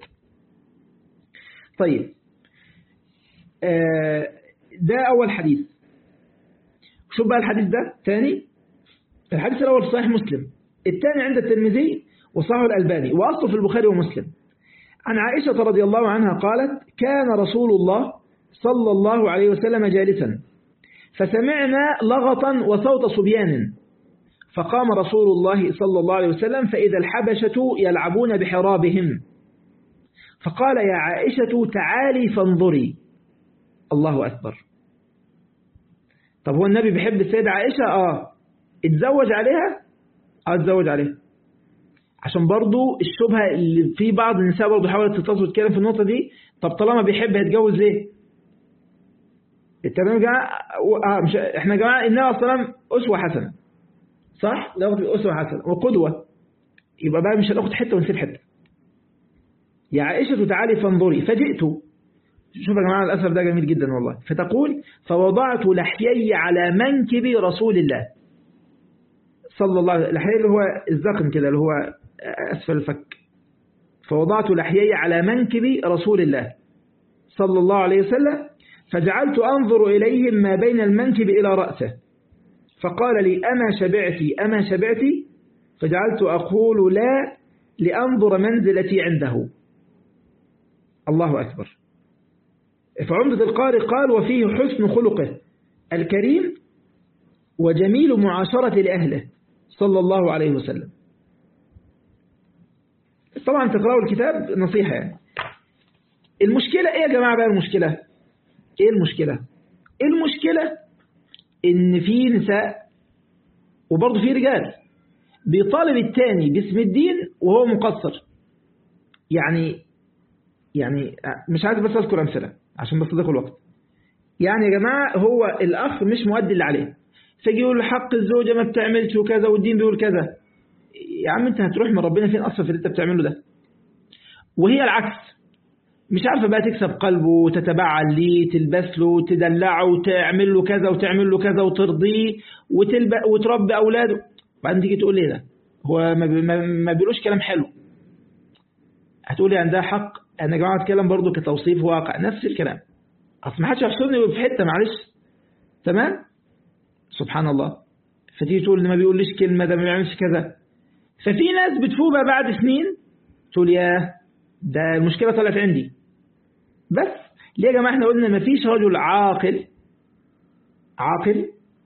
طيب ده أول حديث شوف بقى الحديث ده ثاني الحديث الأول في صحيح مسلم الثاني عند الترمذي وصححه الألباني وأصله في البخاري ومسلم عن عائشة رضي الله عنها قالت كان رسول الله صلى الله عليه وسلم جالسا فسمعنا لغطا وصوت صبيان فقام رسول الله صلى الله عليه وسلم فإذا الحبشة يلعبون بحرابهم فقال يا عائشة تعالي فانظري الله أكبر طب هو النبي بيحب السيدة عائشة آه اتزوج عليها آه اتزوج عليها عشان برضو الشبهة اللي في بعض النساء برضو حاولت تتصل تتكلم في النقطة دي طب طالما بيحب هيتجوز ليه التمام يا جماعة آه مش احنا يا جماعة النبي عليه الصلاة أسوة حسنة صح؟ ناخد أسوة حسنة وقدوة يبقى بقى مش هناخد حتة ونسيب حتة يا عائشة تعالي فانظري فجئت شوف يا جماعة الأثر ده جميل جدا والله فتقول فوضعت لحيي على منكب رسول الله صلى الله عليه وسلم لحيي اللي هو الزقن كده اللي هو أسفل الفك فوضعت لحيي على منكب رسول الله صلى الله عليه وسلم فجعلت أنظر إليهم ما بين المنكب إلى رأسه فقال لي أما شبعتي أما شبعتي فجعلت أقول لا لأنظر منزلتي عنده الله أكبر فعمدة القارئ قال وفيه حسن خلقه الكريم وجميل معاشرة لأهله صلى الله عليه وسلم طبعا تقرأوا الكتاب نصيحة يعني المشكلة ايه يا جماعة بقى المشكلة ايه المشكلة المشكلة ان في نساء وبرضه في رجال بيطالب التاني باسم الدين وهو مقصر يعني يعني مش عايز بس اذكر امثله عشان بس اضيق الوقت يعني يا جماعه هو الاخ مش مؤدي اللي عليه فيجي يقول حق الزوجه ما بتعملش وكذا والدين بيقول كذا يا عم انت هتروح من ربنا فين اصلا في اللي انت بتعمله ده وهي العكس مش عارفه بقى تكسب قلبه وتتبعل ليه تلبس له وتدلعه وتعمل له كذا وتعمل له كذا وترضيه وتلب... وتربي اولاده بعدين تيجي تقول لي ده هو ما, بي... ما بيقولوش كلام حلو هتقولي عندها حق انا يا جماعه اتكلم برضو كتوصيف واقع نفس الكلام اصل ما حدش يحصرني في حته معلش تمام سبحان الله فتيجي تقول ما بيقوليش كلمه ده ما بيعملش كذا ففي ناس بتفوق بعد سنين تقول يا ده المشكله طلعت عندي بس ليه يا جماعه احنا قلنا ما فيش رجل عاقل عاقل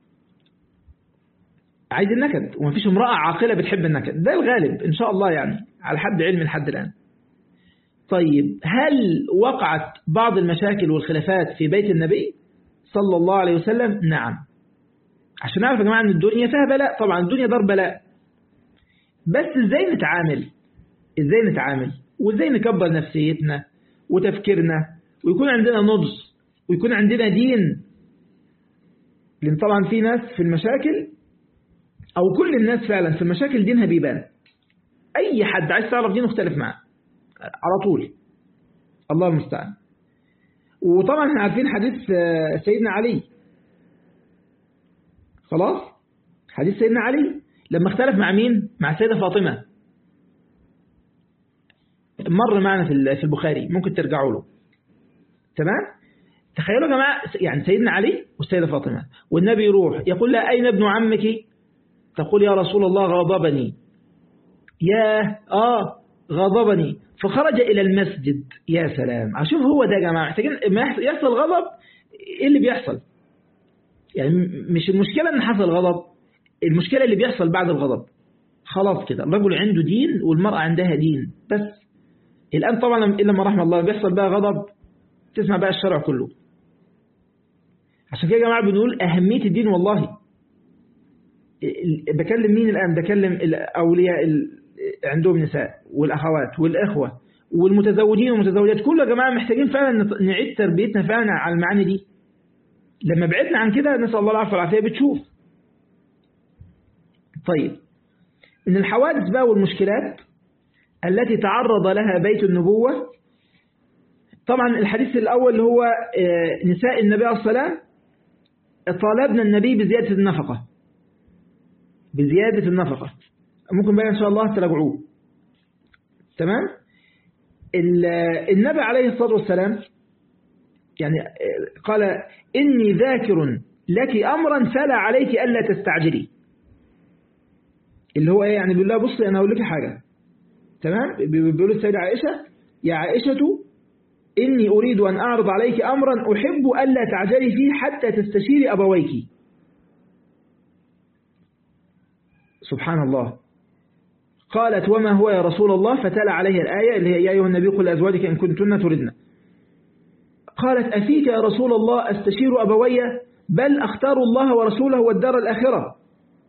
عايز النكد وما فيش امراه عاقله بتحب النكد ده الغالب ان شاء الله يعني على حد علم لحد الان طيب هل وقعت بعض المشاكل والخلافات في بيت النبي صلى الله عليه وسلم نعم عشان نعرف يا جماعة ان الدنيا فيها بلاء طبعا الدنيا دار بلاء بس ازاي نتعامل ازاي نتعامل وازاي نكبر نفسيتنا وتفكيرنا ويكون عندنا نضج ويكون عندنا دين لان طبعا في ناس في المشاكل او كل الناس فعلا في المشاكل دينها بيبان اي حد عايز تعرف دينه اختلف معاه على طول الله المستعان وطبعا احنا عارفين حديث سيدنا علي خلاص حديث سيدنا علي لما اختلف مع مين مع السيدة فاطمة مر معنا في البخاري ممكن ترجعوا له تمام تخيلوا يا جماعة يعني سيدنا علي والسيدة فاطمة والنبي يروح يقول لها أين ابن عمك تقول يا رسول الله غضبني يا آه غضبني فخرج إلى المسجد يا سلام أشوف هو ده يا جماعة محتاجين ما يحصل غضب إيه اللي بيحصل يعني مش المشكلة إن حصل غضب المشكلة اللي بيحصل بعد الغضب خلاص كده الرجل عنده دين والمرأة عندها دين بس الآن طبعا إلا ما رحم الله بيحصل بقى غضب تسمع بقى الشرع كله عشان كده يا جماعة بنقول أهمية الدين والله بكلم مين الآن بكلم الأولياء عندهم نساء والأخوات والإخوة والمتزوجين والمتزوجات كله يا جماعة محتاجين فعلا نعيد تربيتنا فعلا على المعاني دي لما بعدنا عن كده نسأل الله العافية والعافية بتشوف طيب إن الحوادث بقى والمشكلات التي تعرض لها بيت النبوة طبعا الحديث الأول اللي هو نساء النبي عليه الصلاة طالبنا النبي بزيادة النفقة بزيادة النفقة ممكن بقى إن شاء الله تراجعوه تمام النبي عليه الصلاة والسلام يعني قال إني ذاكر لك أمرا فلا عليك ألا تستعجلي اللي هو إيه يعني بيقول لها بصي أنا أقول لك حاجة تمام بيقول السيدة عائشة يا عائشة إني أريد أن أعرض عليك أمرا أحب ألا تعجلي فيه حتى تستشيري أبويك سبحان الله قالت وما هو يا رسول الله فتلا عليه الآية اللي هي يا أيها النبي قل لأزواجك إن كنتن تردن قالت أفيك يا رسول الله أستشير أبوي بل أختار الله ورسوله والدار الآخرة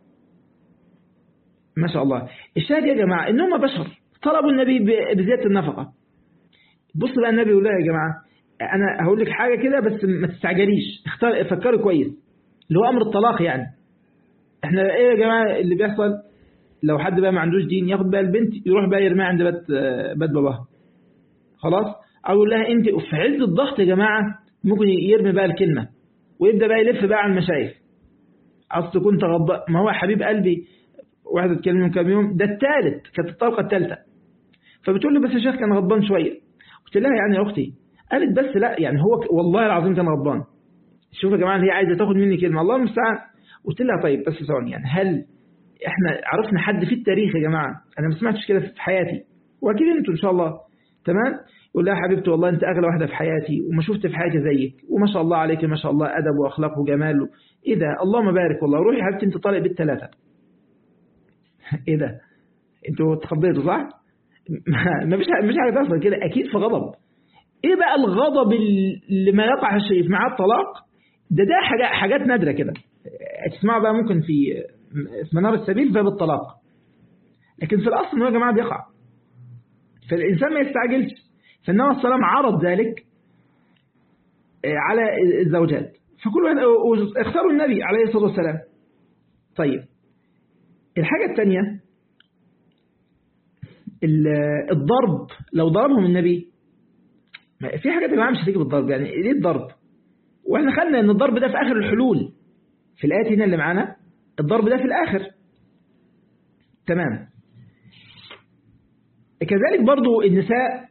ما شاء الله الشاهد يا جماعة إنهم بشر طلبوا النبي بزيادة النفقة بص بقى النبي يقول لها يا جماعة أنا هقول لك حاجة كده بس ما تستعجليش اختار فكري كويس اللي هو أمر الطلاق يعني احنا ايه يا جماعة اللي بيحصل لو حد بقى ما عندوش دين ياخد بقى البنت يروح بقى يرميها عند بيت بيت باباها خلاص اقول لها انت في عز الضغط يا جماعة ممكن يرمي بقى الكلمة ويبدأ بقى يلف بقى على المشايخ اصل كنت غضب ما هو حبيب قلبي واحد اتكلم من كام يوم ده الثالث كانت الطلقة الثالثة فبتقول لي بس يا شيخ كان غضبان شوية قلت لها يعني يا اختي قالت بس لا يعني هو والله العظيم كان غضبان شوف يا جماعة هي عايزة تاخد مني كلمة الله المستعان قلت لها طيب بس ثواني يعني هل احنا عرفنا حد في التاريخ يا جماعة انا ما سمعتش كده في حياتي واكيد انتوا ان شاء الله تمام يقول لها حبيبتي والله أنت أغلى واحدة في حياتي وما شفت في حياتي زيك وما شاء الله عليك ما شاء الله أدب وأخلاق وجمال إيه ده اللهم بارك والله روحي حبيبتي أنت طالق بالثلاثة إيه ده أنتوا اتخضيتوا صح؟ ما فيش مش حاجة تحصل كده أكيد في غضب إيه بقى الغضب اللي ما يقع الشيء مع الطلاق ده ده حاجات حاجات نادرة كده تسمعوا بقى ممكن في في منار السبيل باب الطلاق لكن في الأصل إنه يا جماعة بيقع فالإنسان ما يستعجلش فالنبي صلى الله عليه وسلم عرض ذلك على الزوجات فكل واحد اختاروا النبي عليه الصلاة والسلام طيب الحاجة الثانية الضرب لو ضربهم النبي في حاجات يا جماعه مش هتيجي بالضرب يعني ليه الضرب واحنا خدنا ان الضرب ده في اخر الحلول في الايات هنا اللي معانا الضرب ده في الاخر تمام كذلك برضو النساء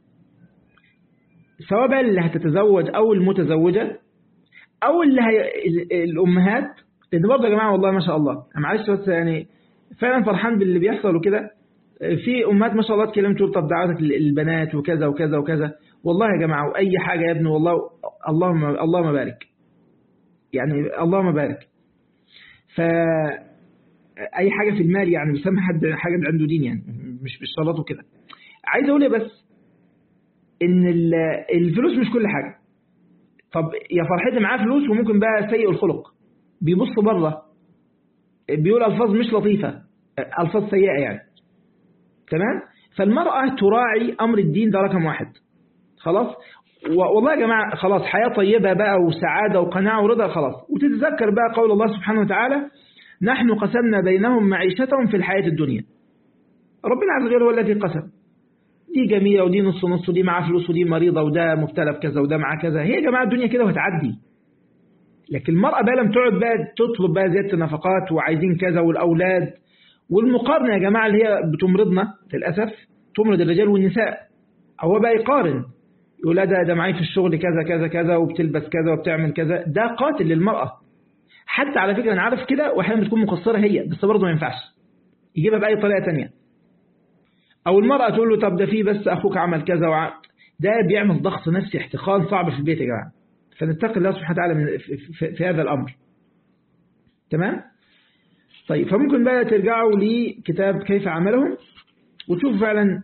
سواء بقى اللي هتتزوج او المتزوجه او اللي هي الامهات لان برضه يا جماعه والله ما شاء الله معلش بس يعني فعلا فرحان باللي بيحصل وكده في امهات ما شاء الله اتكلمت تقول طب دعوتك للبنات وكذا وكذا وكذا والله يا جماعه واي حاجه يا ابني والله اللهم اللهم بارك يعني اللهم بارك ف اي حاجه في المال يعني بيسمى حد حاجه عنده دين يعني مش بالصلاه وكده عايز اقول ايه بس ان الفلوس مش كل حاجه طب يا فرحتي معاه فلوس وممكن بقى سيء الخلق بيبص بره بيقول الفاظ مش لطيفه الفاظ سيئه يعني تمام فالمرأة تراعي أمر الدين ده رقم واحد خلاص والله يا جماعة خلاص حياة طيبة بقى وسعادة وقناعة ورضا خلاص وتتذكر بقى قول الله سبحانه وتعالى نحن قسمنا بينهم معيشتهم في الحياة الدنيا ربنا عز وجل هو الذي قسم دي جميلة ودي نص نص ودي معاه فلوس ودي مريضة وده مبتلى بكذا وده معاه كذا هي يا جماعة الدنيا كده وهتعدي لكن المرأة بقى لم تقعد بقى تطلب بقى زيادة النفقات وعايزين كذا والأولاد والمقارنة يا جماعة اللي هي بتمرضنا للأسف تمرض الرجال والنساء هو بقى يقارن يقول لا ده ده معايا في الشغل كذا كذا كذا وبتلبس كذا وبتعمل كذا ده قاتل للمرأة حتى على فكرة أنا عارف كده وأحيانا بتكون مقصرة هي بس برضه ما ينفعش يجيبها بأي طريقة تانية أو المرأة تقول له طب ده في بس أخوك عمل كذا وع... ده بيعمل ضغط نفسي احتقان صعب في البيت يا جماعة فنتقي الله سبحانه وتعالى من في, في, في هذا الأمر تمام طيب فممكن بقى ترجعوا لكتاب كيف عملهم وتشوفوا فعلا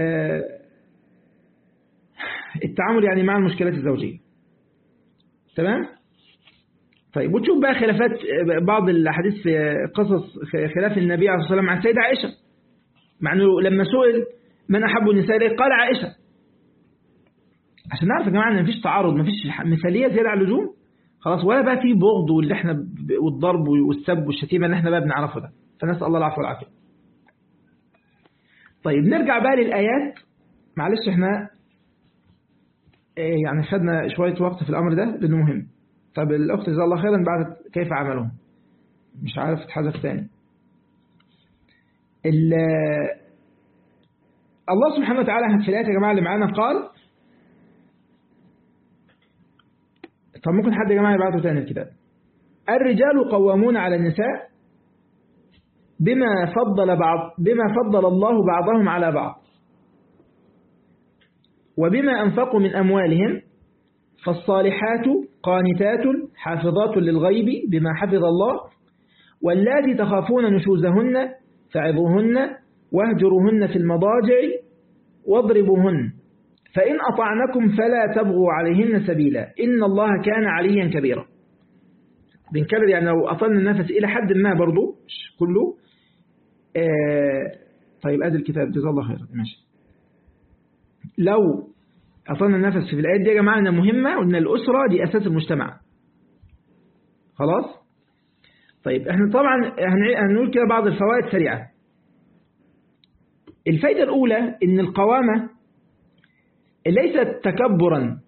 التعامل يعني مع المشكلات الزوجية تمام طيب وتشوف بقى خلافات بعض الأحاديث في قصص خلاف النبي عليه الصلاة والسلام عن سيدة عائشة مع أنه لما سئل من أحب النساء إليه قال عائشة عشان نعرف يا جماعة أن مفيش تعارض مفيش مثالية زيادة على اللزوم خلاص ولا بقى في بغض واللي احنا والضرب والسب والشتيمة اللي احنا بقى بنعرفه ده فنسأل الله العفو والعافية طيب نرجع بقى للآيات معلش احنا يعني خدنا شوية وقت في الأمر ده لأنه مهم طب الأخت جزاها الله خيرا بعد كيف عملهم مش عارف اتحذف تاني الله سبحانه وتعالى في الآيات يا جماعة اللي معانا قال طب ممكن حد يا جماعة يبعته تاني الكتاب الرجال قوامون على النساء بما فضل بعض بما فضل الله بعضهم على بعض وبما أنفقوا من أموالهم فالصالحات قانتات حافظات للغيب بما حفظ الله واللاتي تخافون نشوزهن فعظوهن واهجروهن في المضاجع واضربوهن فإن أطعنكم فلا تبغوا عليهن سبيلا إن الله كان عليا كبيرا بنكرر يعني لو أطلنا النفس إلى حد ما برضو مش كله آه طيب أدي الكتاب جزا الله خيرا ماشي لو أطلنا النفس في الآيات دي يا جماعة إنها مهمة وإن الأسرة دي أساس المجتمع خلاص طيب احنا طبعا هنقول كده بعض الفوائد سريعة الفائدة الأولى إن القوامة ليست تكبرا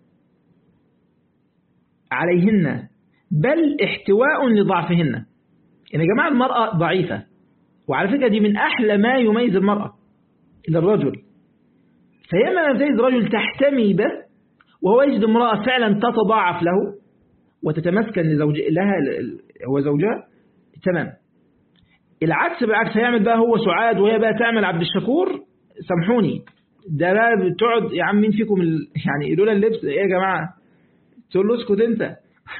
عليهن بل احتواء لضعفهن يعني يا جماعة المرأة ضعيفة وعلى فكرة دي من أحلى ما يميز المرأة للرجل فهي ما تجد رجل تحتمي به وهو يجد امرأة فعلا تتضاعف له وتتمسكن لزوج لها هو زوجها تمام العكس بالعكس هيعمل بقى هو سعاد وهي بقى تعمل عبد الشكور سامحوني ده بقى بتقعد يا عم مين فيكم ال... يعني لولا اللبس ايه يا جماعه تقول له اسكت انت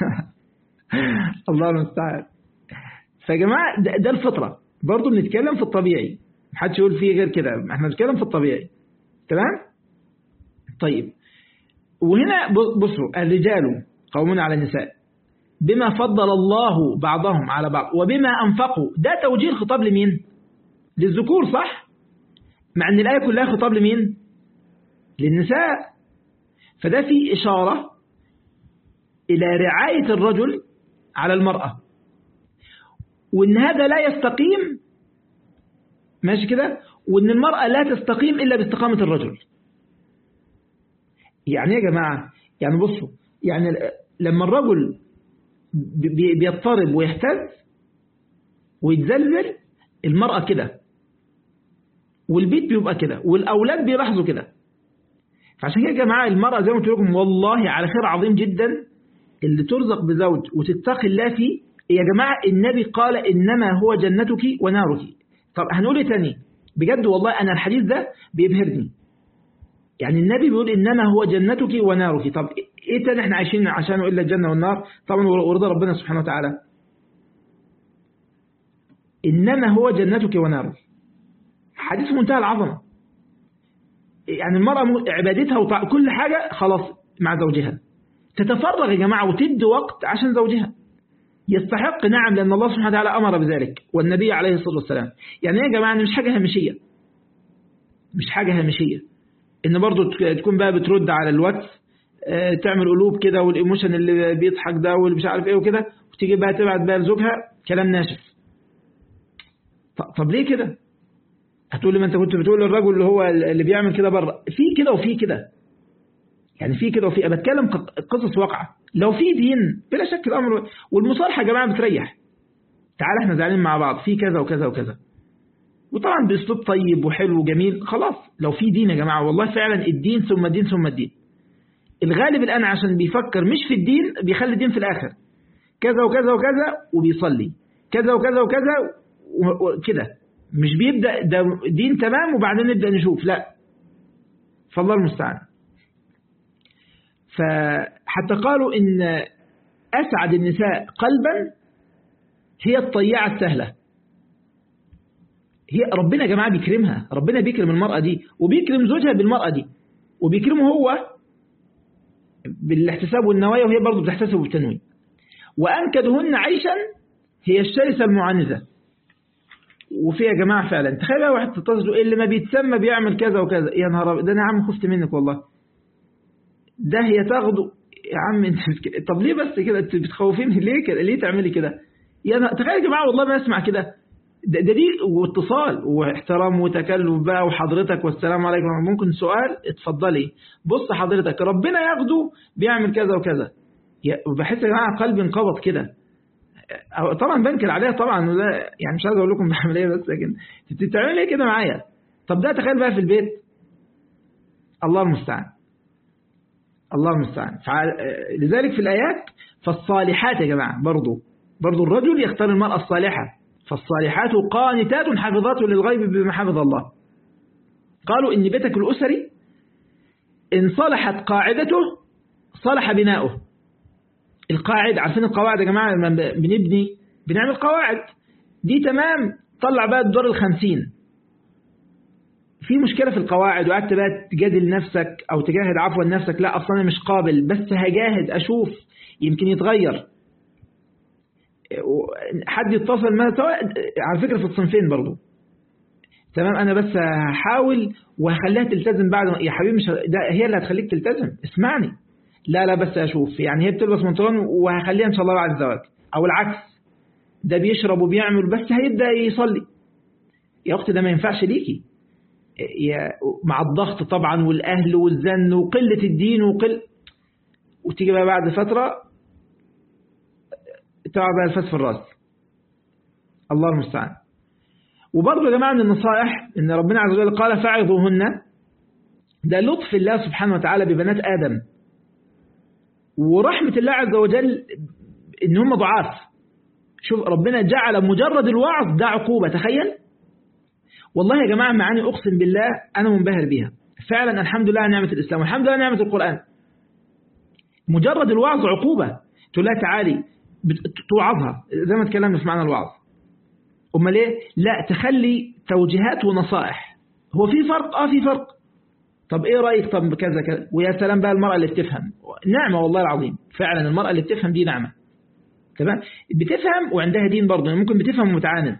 الله المستعان فيا جماعه ده, ده الفطره برضه بنتكلم في الطبيعي محدش يقول فيه غير كده احنا بنتكلم في الطبيعي تمام طيب وهنا بصوا الرجال قومون على النساء بما فضل الله بعضهم على بعض وبما أنفقوا ده توجيه الخطاب لمين للذكور صح مع أن الآية كلها خطاب لمين للنساء فده في إشارة إلى رعاية الرجل على المرأة وإن هذا لا يستقيم ماشي كده وإن المرأة لا تستقيم إلا باستقامة الرجل يعني يا جماعة يعني بصوا يعني لما الرجل بيضطرب ويهتز ويتزلزل المرأة كده والبيت بيبقى كده والأولاد بيلاحظوا كده فعشان كده يا جماعة المرأة زي ما قلت لكم والله على خير عظيم جدا اللي ترزق بزوج وتتقي الله فيه يا جماعة النبي قال إنما هو جنتك ونارك طب هنقول ايه تاني بجد والله أنا الحديث ده بيبهرني يعني النبي بيقول إنما هو جنتك ونارك طب إيه تاني إحنا عايشين عشانه إلا الجنة والنار طبعا ورضا ربنا سبحانه وتعالى إنما هو جنتك ونارك حديث منتهى العظمة يعني المرأة عبادتها وطع... كل حاجة خلاص مع زوجها تتفرغ يا جماعة وتدي وقت عشان زوجها يستحق نعم لأن الله سبحانه وتعالى أمر بذلك والنبي عليه الصلاة والسلام يعني يا جماعة مش حاجة هامشية مش حاجة هامشية إن برضو تكون بقى بترد على الوقت تعمل قلوب كده والإيموشن اللي بيضحك ده واللي مش عارف إيه وكده وتيجي بقى تبعت بقى لزوجها كلام ناشف طب ليه كده هتقول لي ما انت كنت بتقول للرجل اللي هو اللي بيعمل كده بره في كده وفي كده يعني في كده وفي بتكلم قصص واقعه لو في دين بلا شك الامر والمصالحه يا جماعه بتريح تعال احنا زعلانين مع بعض في كذا وكذا وكذا وطبعا باسلوب طيب وحلو وجميل خلاص لو في دين يا جماعه والله فعلا الدين ثم الدين ثم الدين الغالب الان عشان بيفكر مش في الدين بيخلي الدين في الاخر كذا وكذا وكذا وبيصلي كذا وكذا وكذا وكده مش بيبدأ ده دين تمام وبعدين نبدأ نشوف لا فالله المستعان فحتى قالوا إن أسعد النساء قلبا هي الطيعة السهلة هي ربنا يا جماعة بيكرمها ربنا بيكرم المرأة دي وبيكرم زوجها بالمرأة دي وبيكرمه هو بالاحتساب والنوايا وهي برضه بتحتسب بالتنوين وأنكدهن عيشا هي الشرسة المعنزة وفي يا جماعة فعلا تخيل بقى واحد تتصل اللي ما بيتسمى بيعمل كذا وكذا يا نهار ده انا يا عم خفت منك والله ده هي تاخده يا عم انت طب ليه بس كده انت بتخوفيني ليه كده ليه تعملي كده يا تخيل يا جماعة والله ما اسمع كده ده, ده دي واتصال واحترام وتكلف بقى وحضرتك والسلام عليكم ممكن سؤال اتفضلي بص حضرتك ربنا ياخده بيعمل كذا وكذا بحس يا جماعة قلبي انقبض كده طبعا بنكر عليها طبعا لا يعني مش عايز اقول لكم بعمل ايه بس لكن انت بتعمل ايه كده معايا طب ده تخيل بقى في البيت الله المستعان الله المستعان لذلك في الايات فالصالحات يا جماعه برضو برضو الرجل يختار المرأة الصالحة فالصالحات قانتات حافظات للغيب بما حفظ الله قالوا إن بيتك الأسري إن صلحت قاعدته صلح بناؤه القاعد عارفين القواعد يا جماعة لما بنبني بنعمل قواعد دي تمام طلع بقى الدور الخمسين في مشكلة في القواعد وقعدت بقى تجادل نفسك أو تجاهد عفوا نفسك لا أصلا أنا مش قابل بس هجاهد أشوف يمكن يتغير حد يتصل ما سواء على فكرة في الصنفين برضو تمام أنا بس هحاول وهخليها تلتزم بعد يا حبيبي مش ده هي اللي هتخليك تلتزم اسمعني لا لا بس أشوف يعني هي بتلبس منطقان وهخليها إن شاء الله بعد الزواج أو العكس ده بيشرب وبيعمل بس هيبدأ يصلي يا أختي ده ما ينفعش ليكي يا مع الضغط طبعا والأهل والزن وقلة الدين وقل وتيجي بقى بعد فترة تقع بقى الفاس في الراس الله المستعان وبرضه يا جماعة من النصائح إن ربنا عز وجل قال فاعظوهن ده لطف الله سبحانه وتعالى ببنات آدم ورحمة الله عز وجل إن هم ضعاف شوف ربنا جعل مجرد الوعظ ده عقوبة تخيل والله يا جماعة معاني أقسم بالله أنا منبهر بيها فعلا الحمد لله على نعمة الإسلام والحمد لله على نعمة القرآن مجرد الوعظ عقوبة تقول لها تعالي توعظها زي ما تكلمنا في معنى الوعظ أما ليه لا تخلي توجيهات ونصائح هو في فرق اه في فرق طب ايه رأيك طب كذا كذا ويا سلام بقى المرأة اللي بتفهم نعمة والله العظيم فعلا المرأة اللي بتفهم دي نعمة تمام بتفهم وعندها دين برضه يعني ممكن بتفهم ومتعاند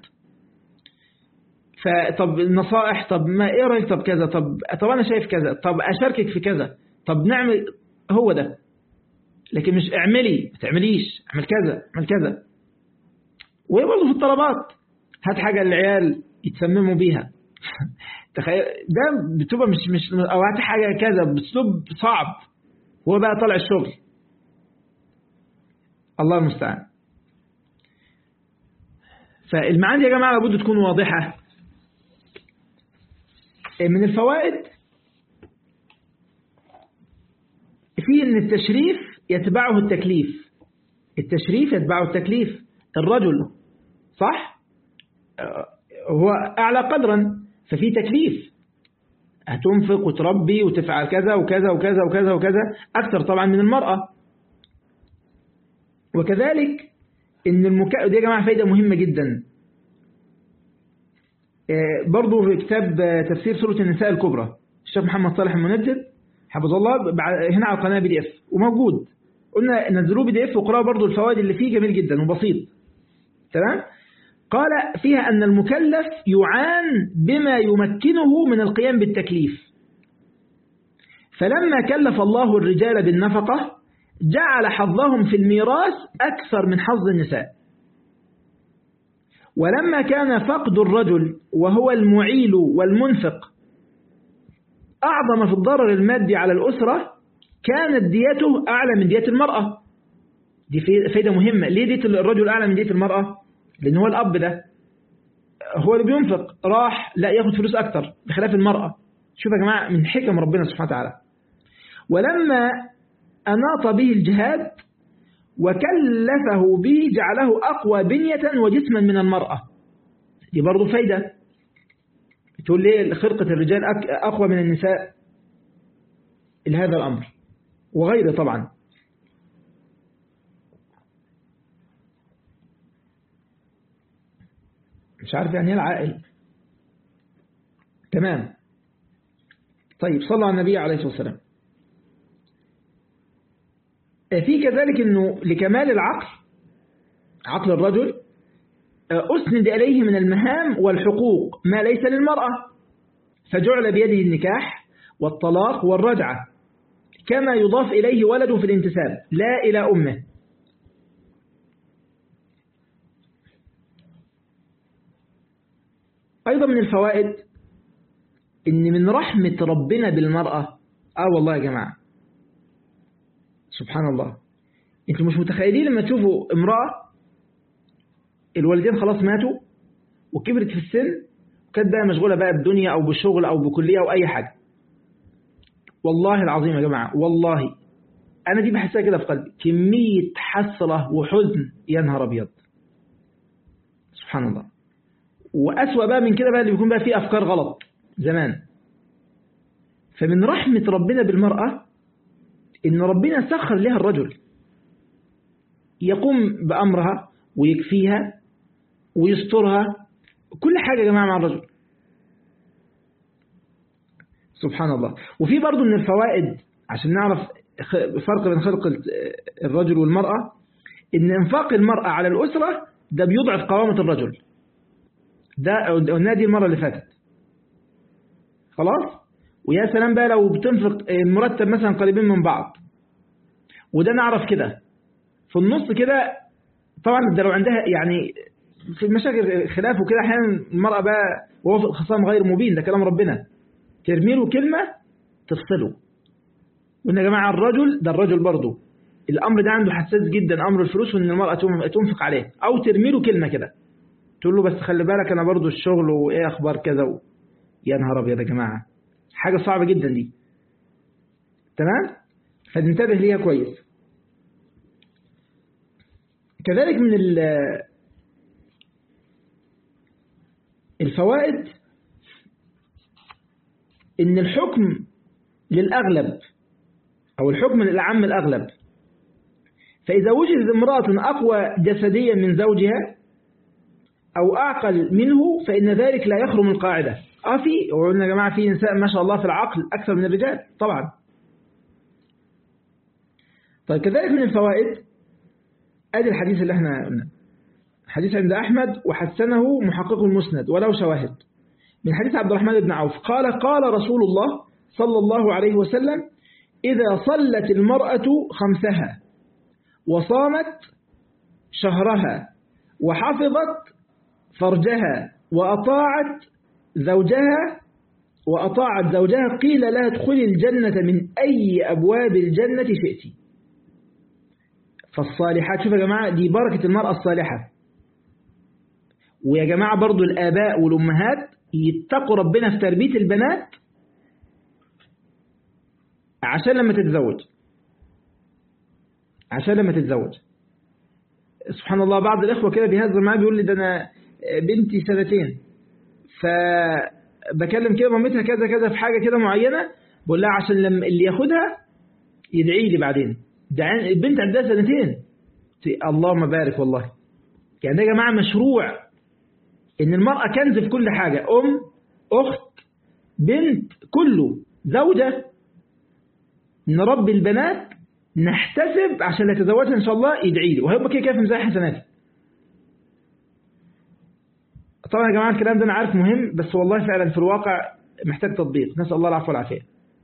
فطب النصائح طب ما ايه رايك طب كذا طب طب انا شايف كذا طب اشاركك في كذا طب نعمل هو ده لكن مش اعملي ما تعمليش اعمل كذا اعمل كذا وهي برضه في الطلبات هات حاجه للعيال يتسمموا بيها تخيل ده بتبقى مش مش او هات حاجه كذا باسلوب صعب هو بقى طالع الشغل الله المستعان فالمعاني يا جماعه لابد تكون واضحه من الفوائد في ان التشريف يتبعه التكليف التشريف يتبعه التكليف الرجل صح هو أعلى قدرا ففي تكليف هتنفق وتربي وتفعل كذا وكذا وكذا وكذا وكذا أكثر طبعا من المرأة وكذلك إن المكا... دي يا جماعة فايدة مهمة جدا برضو في كتاب تفسير سورة النساء الكبرى الشيخ محمد صالح المنجد حفظه الله هنا على القناة بي دي اف وموجود قلنا نزلوه بي دي اف وقرأوا برضو الفوائد اللي فيه جميل جدا وبسيط تمام قال فيها أن المكلف يعان بما يمكنه من القيام بالتكليف فلما كلف الله الرجال بالنفقة جعل حظهم في الميراث أكثر من حظ النساء ولما كان فقد الرجل وهو المعيل والمنفق أعظم في الضرر المادي على الأسرة كانت ديته أعلى من دية المرأة دي فايدة مهمة ليه دية الرجل أعلى من دية المرأة لأن هو الأب ده هو اللي بينفق راح لا ياخد فلوس أكتر بخلاف المرأة شوف يا جماعة من حكم ربنا سبحانه وتعالى ولما أناط به الجهاد وكلفه به جعله أقوى بنية وجسما من المرأة دي برضو فايدة تقول ليه خرقة الرجال أقوى من النساء لهذا الأمر وغيره طبعا مش عارف يعني ايه العائل تمام طيب صلى على النبي عليه الصلاة والسلام في كذلك أنه لكمال العقل عقل الرجل أسند إليه من المهام والحقوق ما ليس للمرأة فجعل بيده النكاح والطلاق والرجعة كما يضاف إليه ولده في الانتساب لا إلى أمه أيضا من الفوائد إن من رحمة ربنا بالمرأة آه والله يا جماعة سبحان الله انتوا مش متخيلين لما تشوفوا امرأة الوالدين خلاص ماتوا وكبرت في السن وكانت بقى مشغولة بقى بدنيا أو بشغل أو بكلية أو أي حاجة والله العظيم يا جماعة والله أنا دي بحسها كده في قلبي كمية حسرة وحزن يا نهار أبيض سبحان الله وأسوأ بقى من كده بقى اللي بيكون بقى فيه أفكار غلط زمان فمن رحمة ربنا بالمرأة إن ربنا سخر لها الرجل يقوم بأمرها ويكفيها ويسترها كل حاجة يا جماعة مع الرجل سبحان الله وفي برضو من الفوائد عشان نعرف فرق بين خلق الرجل والمرأة إن انفاق المرأة على الأسرة ده بيضعف قوامة الرجل ده قلنا دي المرة اللي فاتت خلاص ويا سلام بقى لو بتنفق المرتب مثلا قريبين من بعض وده نعرف كده في النص كده طبعا ده لو عندها يعني في المشاكل خلاف وكده احيانا المرأة بقى وهو في الخصام غير مبين ده كلام ربنا ترمي له كلمة تفصله وإن يا جماعة الرجل ده الرجل برضه الأمر ده عنده حساس جدا أمر الفلوس وإن المرأة تنفق عليه أو ترمي له كلمة كده تقول له بس خلي بالك أنا برضه الشغل وإيه أخبار كذا و... يا نهار أبيض يا جماعة حاجة صعبة جدا دي تمام فننتبه ليها كويس كذلك من الفوائد ان الحكم للأغلب أو الحكم للأعم الأغلب فإذا وجدت امرأة أقوى جسديا من زوجها أو أعقل منه فإن ذلك لا يخرم القاعدة آه في وقلنا يا جماعة في نساء ما شاء الله في العقل أكثر من الرجال طبعا طيب كذلك من الفوائد أدي الحديث اللي احنا قلنا حديث عند أحمد وحسنه محقق المسند ولو شواهد من حديث عبد الرحمن بن عوف قال قال رسول الله صلى الله عليه وسلم إذا صلت المرأة خمسها وصامت شهرها وحفظت فرجها وأطاعت زوجها وأطاعت زوجها قيل لها ادخلي الجنة من أي أبواب الجنة شئت فالصالحات شوف يا جماعة دي بركة المرأة الصالحة ويا جماعة برضو الآباء والأمهات يتقوا ربنا في تربية البنات عشان لما تتزوج عشان لما تتزوج سبحان الله بعض الإخوة كده بيهزر معايا بيقول لي ده أنا بنتي سنتين فبكلم كده مامتها كذا كذا في حاجة كده معينة بقول لها عشان لما اللي ياخدها يدعي لي بعدين ده البنت عندها سنتين اللهم بارك والله يعني ده يا جماعة مشروع ان المرأة كنز في كل حاجة ام اخت بنت كله زوجة نربي البنات نحتسب عشان يتزوجها ان شاء الله يدعي لي وهيبقى كده كده في ميزان حسناتي طبعا يا جماعة الكلام ده انا عارف مهم بس والله فعلا في الواقع محتاج تطبيق نسأل الله العفو والعافية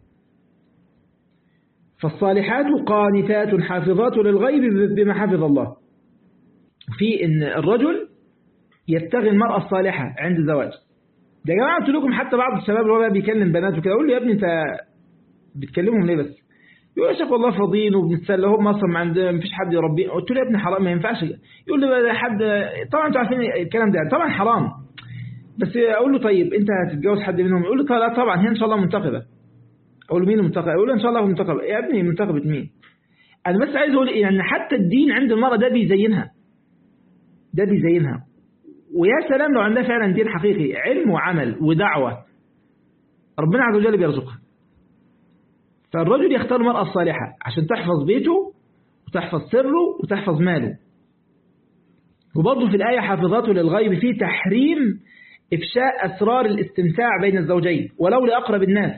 فالصالحات قانتات حافظات للغيب بما حفظ الله في ان الرجل يبتغي المرأة الصالحة عند الزواج ده يا جماعة قلت لكم حتى بعض الشباب اللي هو بقى بيكلم بنات وكده اقول له يا ابني انت بتكلمهم ليه بس يقول يا شيخ والله فاضيين وبنتسلى هم اصلا ما عندهم مفيش حد يربيه قلت له يا ابني حرام ما ينفعش يقول لي بقى حد طبعا انتوا عارفين الكلام ده طبعا حرام بس اقول له طيب انت هتتجوز حد منهم يقول لي لا طبعا هي ان شاء الله منتقبه اقول له مين المنتقبه يقول له ان شاء الله منتقبه يا ابني منتقبه مين انا بس عايز اقول يعني حتى الدين عند المرأة ده بيزينها ده بيزينها ويا سلام لو عندها فعلا دين حقيقي علم وعمل ودعوة ربنا عز وجل بيرزقها فالرجل يختار المرأة الصالحة عشان تحفظ بيته وتحفظ سره وتحفظ ماله وبرضه في الآية حافظاته للغيب في تحريم إفشاء أسرار الاستمتاع بين الزوجين ولو لأقرب الناس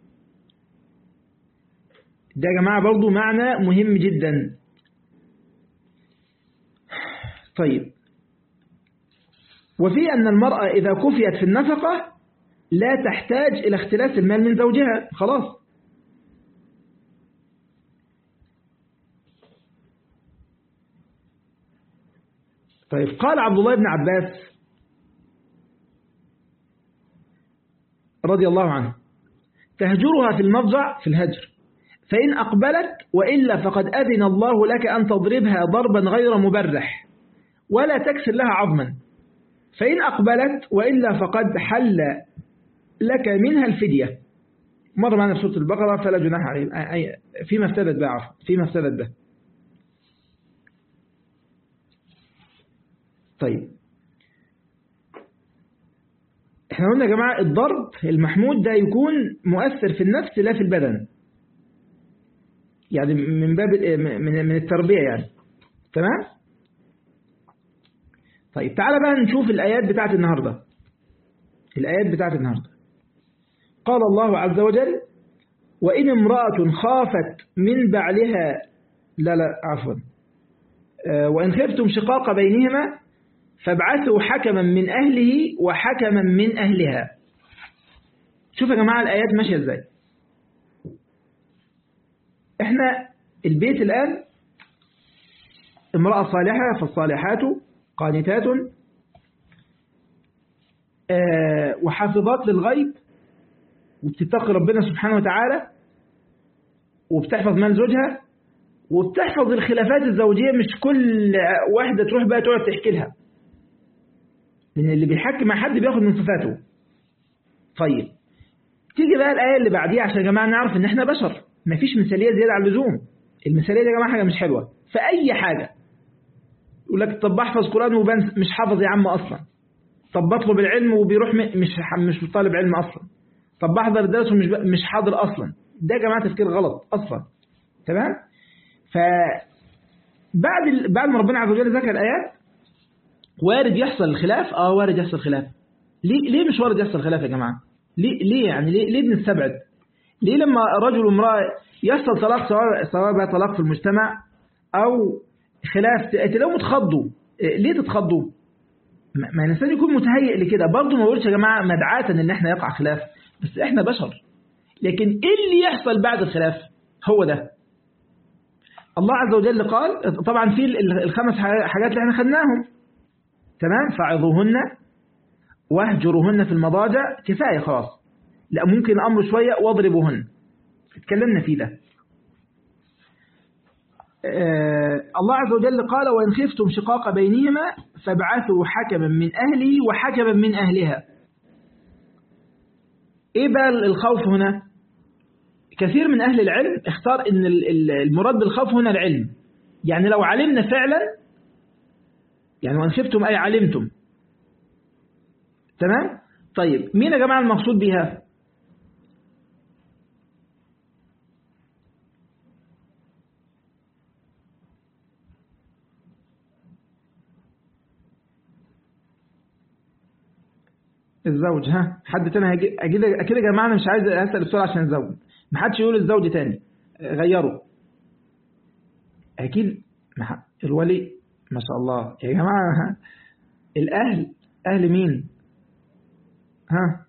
ده يا جماعة برضه معنى مهم جدا طيب وفي أن المرأة إذا كفيت في النفقة لا تحتاج إلى اختلاس المال من زوجها خلاص طيب قال عبد الله بن عباس رضي الله عنه تهجرها في المضجع في الهجر فإن أقبلت وإلا فقد أذن الله لك أن تضربها ضربا غير مبرح ولا تكسر لها عظما فإن أقبلت وإلا فقد حل لك منها الفدية مر معنا في سورة البقرة فلا جناح عليه فيما افتدت به عفوا فيما افتدت به طيب احنا قلنا يا جماعة الضرب المحمود ده يكون مؤثر في النفس لا في البدن يعني من باب من من التربية يعني تمام طيب تعالى بقى نشوف الآيات بتاعت النهاردة الآيات بتاعت النهاردة قال الله عز وجل وإن امرأة خافت من بعلها لا لا عفوا وإن خفتم شقاق بينهما فابعثوا حكما من أهله وحكما من أهلها شوف يا جماعة الآيات ماشية ازاي احنا البيت الآن امرأة صالحة فالصالحات قانتات آه وحافظات للغيب وبتتقي ربنا سبحانه وتعالى وبتحفظ مال زوجها وبتحفظ الخلافات الزوجية مش كل واحدة تروح بقى تقعد تحكي لها لأن اللي بيحكي مع حد بياخد من صفاته طيب تيجي بقى الآية اللي بعديها عشان يا جماعة نعرف إن إحنا بشر مفيش مثالية زيادة على اللزوم المثالية دي يا جماعة حاجة مش حلوة فأي حاجة يقول لك طب بحفظ قرآن وبنس مش حافظ يا عم أصلا طب بطلب العلم وبيروح مش مش طالب علم أصلا طب بحضر درس ومش مش حاضر أصلا ده يا جماعة تفكير غلط أصلا تمام فبعد ال... بعد ما ربنا عز وجل ذكر الآيات وارد يحصل الخلاف اه وارد يحصل خلاف ليه ليه مش وارد يحصل خلاف يا جماعة ليه ليه يعني ليه ليه بنستبعد ليه لما رجل وامرأة يحصل طلاق سواء سواء بقى طلاق في المجتمع أو خلاف تلاقيهم اتخضوا ليه تتخضوا ما الإنسان يكون متهيئ لكده برضه ما بقولش يا جماعة مدعاة إن إحنا يقع خلاف بس إحنا بشر لكن إيه اللي يحصل بعد الخلاف هو ده الله عز وجل قال طبعا في الخمس حاجات اللي احنا خدناهم تمام فعظوهن واهجروهن في المضاجع كفاية خلاص لا ممكن الأمر شوية واضربوهن اتكلمنا فيه ده آه الله عز وجل قال وإن خفتم شقاق بينهما فابعثوا حكما من أهله وحكما من أهلها إيه بقى الخوف هنا كثير من أهل العلم اختار أن المراد بالخوف هنا العلم يعني لو علمنا فعلا يعني وإن خفتم أي علمتم تمام طيب مين يا جماعة المقصود بها الزوج ها حد تاني اكيد اكيد يا جماعه انا مش عايز اسال السؤال عشان الزوج ما حدش يقول الزوج تاني غيره اكيد الولي ما شاء الله يا جماعه ها الاهل اهل مين ها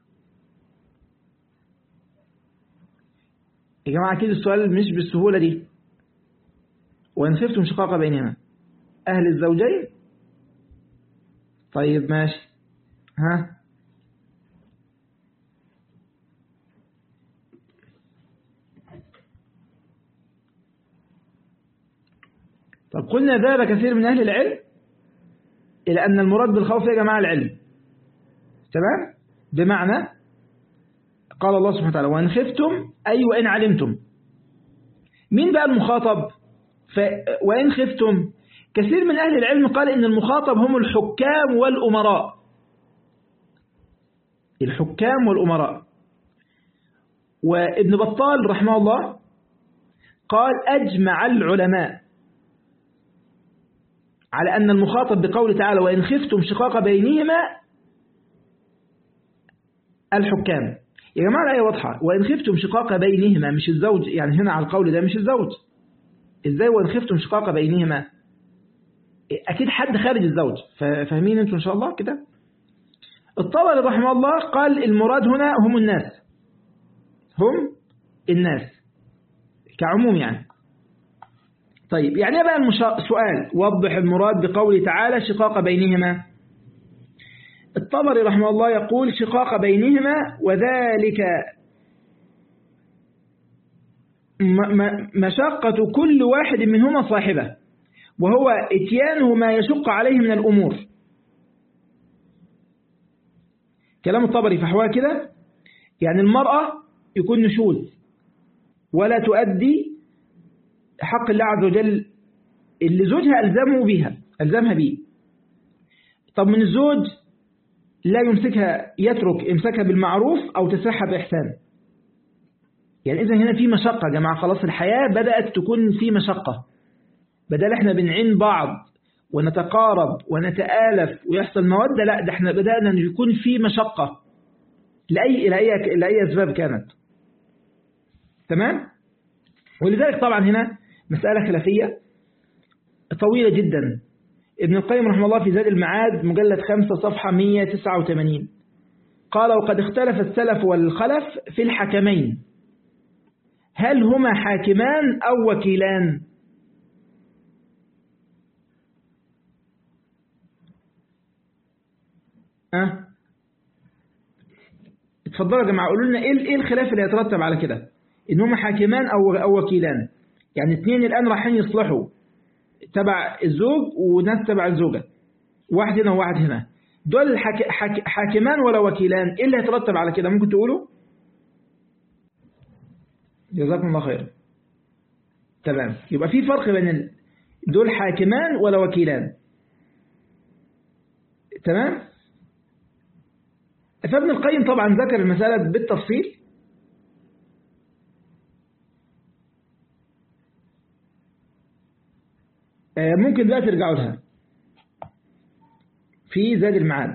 يا جماعه اكيد السؤال مش بالسهوله دي وان خفتم شقاق بينهما اهل الزوجين طيب ماشي ها طب قلنا ذهب كثير من أهل العلم إلى أن المراد بالخوف يا جماعة العلم تمام بمعنى قال الله سبحانه وتعالى وإن خفتم أي وإن علمتم مين بقى المخاطب ف... وإن خفتم كثير من أهل العلم قال إن المخاطب هم الحكام والأمراء الحكام والأمراء وابن بطال رحمه الله قال أجمع العلماء على أن المخاطب بقول تعالى وإن خفتم شقاق بينهما الحكام يا جماعة الآية واضحة وإن خفتم شقاق بينهما مش الزوج يعني هنا على القول ده مش الزوج إزاي وإن خفتم شقاق بينهما أكيد حد خارج الزوج فاهمين أنتم إن شاء الله كده الطبري رحمه الله قال المراد هنا هم الناس هم الناس كعموم يعني طيب يعني ايه بقى السؤال وضح المراد بقوله تعالى شقاق بينهما الطبري رحمه الله يقول شقاق بينهما وذلك مشقة كل واحد منهما صاحبه وهو اتيانه ما يشق عليه من الأمور كلام الطبري فحواه كده يعني المرأة يكون نشوز ولا تؤدي حق الله عز وجل اللي زوجها ألزمه بها ألزمها به طب من الزوج لا يمسكها يترك امسكها بالمعروف أو تسرحها بإحسان يعني إذا هنا في مشقة يا جماعة خلاص الحياة بدأت تكون في مشقة بدل احنا بنعين بعض ونتقارب ونتآلف ويحصل مودة لا ده احنا بدأنا يكون في مشقة لأي, لأي, لأي أسباب كانت تمام ولذلك طبعا هنا مسألة خلافية طويلة جدا ابن القيم رحمه الله في زاد المعاد مجلد 5 صفحة 189 قال وقد اختلف السلف والخلف في الحكمين هل هما حاكمان أو وكيلان أه؟ اتفضلوا يا جماعة قولوا لنا ايه الخلاف اللي يترتب على كده ان هما حاكمان أو, أو وكيلان يعني اثنين الآن رايحين يصلحوا تبع الزوج وناس تبع الزوجة واحد هنا وواحد هنا دول حك... حك... حاكمان ولا وكيلان ايه اللي هيترتب على كده ممكن تقولوا جزاكم الله خير تمام يبقى في فرق بين دول حاكمان ولا وكيلان تمام فابن القيم طبعا ذكر المسألة بالتفصيل آه، ممكن بقى ترجعوا لها في زاد المعاد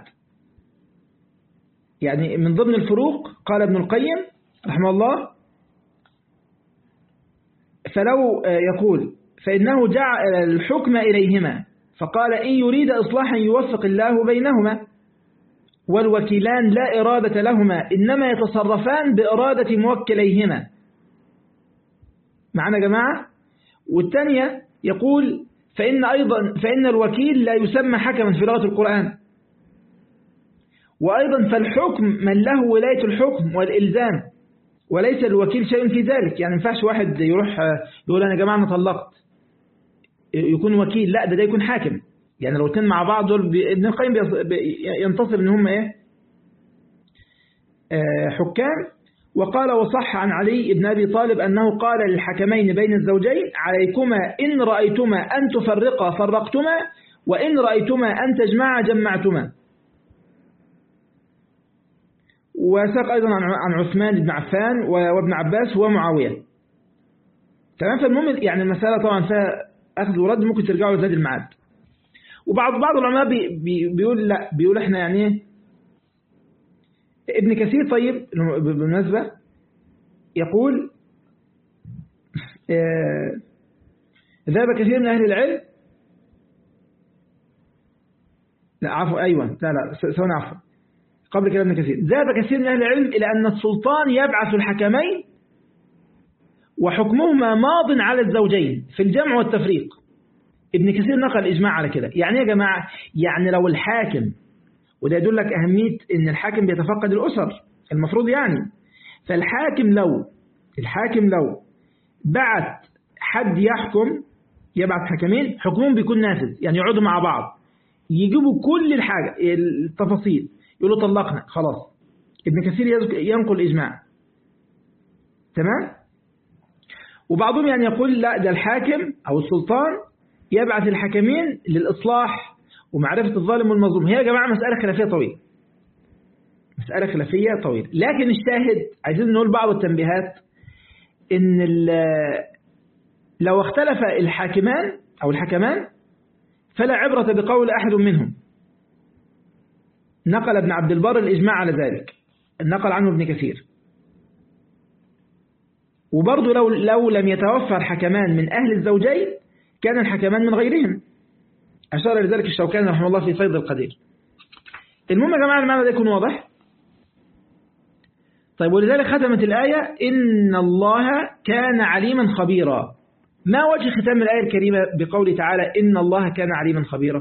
يعني من ضمن الفروق قال ابن القيم رحمه الله فلو آه، يقول فإنه جعل الحكم إليهما فقال إن يريد إصلاحا يوفق الله بينهما والوكيلان لا إرادة لهما إنما يتصرفان بإرادة موكليهما معنا جماعة والثانية يقول فإن أيضا فإن الوكيل لا يسمى حكما في لغة القرآن وأيضا فالحكم من له ولاية الحكم والإلزام وليس الوكيل شيء في ذلك يعني ما ينفعش واحد يروح يقول أنا يا جماعة أنا طلقت يكون وكيل لا ده ده يكون حاكم يعني لو اتنين مع بعض دول بي- ابن القيم بيص- بي- ينتصر ان هم ايه آه، حكام وقال وصح عن علي بن أبي طالب أنه قال للحكمين بين الزوجين عليكما إن رأيتما أن تفرقا فرقتما وإن رأيتما أن تجمعا جمعتما وساق أيضا عن عن عثمان بن عفان وابن عباس ومعاوية تمام فالمهم يعني المسألة طبعا فيها أخذ ورد ممكن ترجعوا لزاد المعاد وبعض بعض العلماء بي بي بيقول لا بيقول احنا يعني ايه ابن كثير طيب بالمناسبة يقول آه، ذهب كثير من أهل العلم لا عفوا أيوة لا لا س- ثواني عفوا قبل كلام ابن كثير ذهب كثير من أهل العلم إلى أن السلطان يبعث الحكمين وحكمهما ماض على الزوجين في الجمع والتفريق ابن كثير نقل إجماع على كده يعني إيه يا جماعة يعني لو الحاكم وده يدل لك أهمية إن الحاكم بيتفقد الأسر المفروض يعني فالحاكم لو الحاكم لو بعت حد يحكم يبعت حكمين حكمهم بيكون نافذ يعني يقعدوا مع بعض يجيبوا كل الحاجة التفاصيل يقولوا طلقنا خلاص ابن كثير يذك- ينقل إجماع تمام وبعضهم يعني يقول لا ده الحاكم أو السلطان يبعث الحكمين للإصلاح ومعرفة الظالم والمظلوم هي يا جماعة مسألة خلافية طويلة مسألة خلافية طويلة لكن الشاهد عايزين نقول بعض التنبيهات إن ال- لو اختلف الحاكمان أو الحكمان فلا عبرة بقول أحد منهم نقل ابن عبد البر الإجماع على ذلك نقل عنه ابن كثير وبرضه لو, لو لم يتوفر حكمان من أهل الزوجين كان الحكمان من غيرهم أشار لذلك الشوكاني رحمه الله في فيض القدير المهم يا جماعة المعنى ده يكون واضح طيب ولذلك ختمت الآية إن الله كان عليما خبيرا ما وجه ختام الآية الكريمة بقوله تعالى إن الله كان عليما خبيرا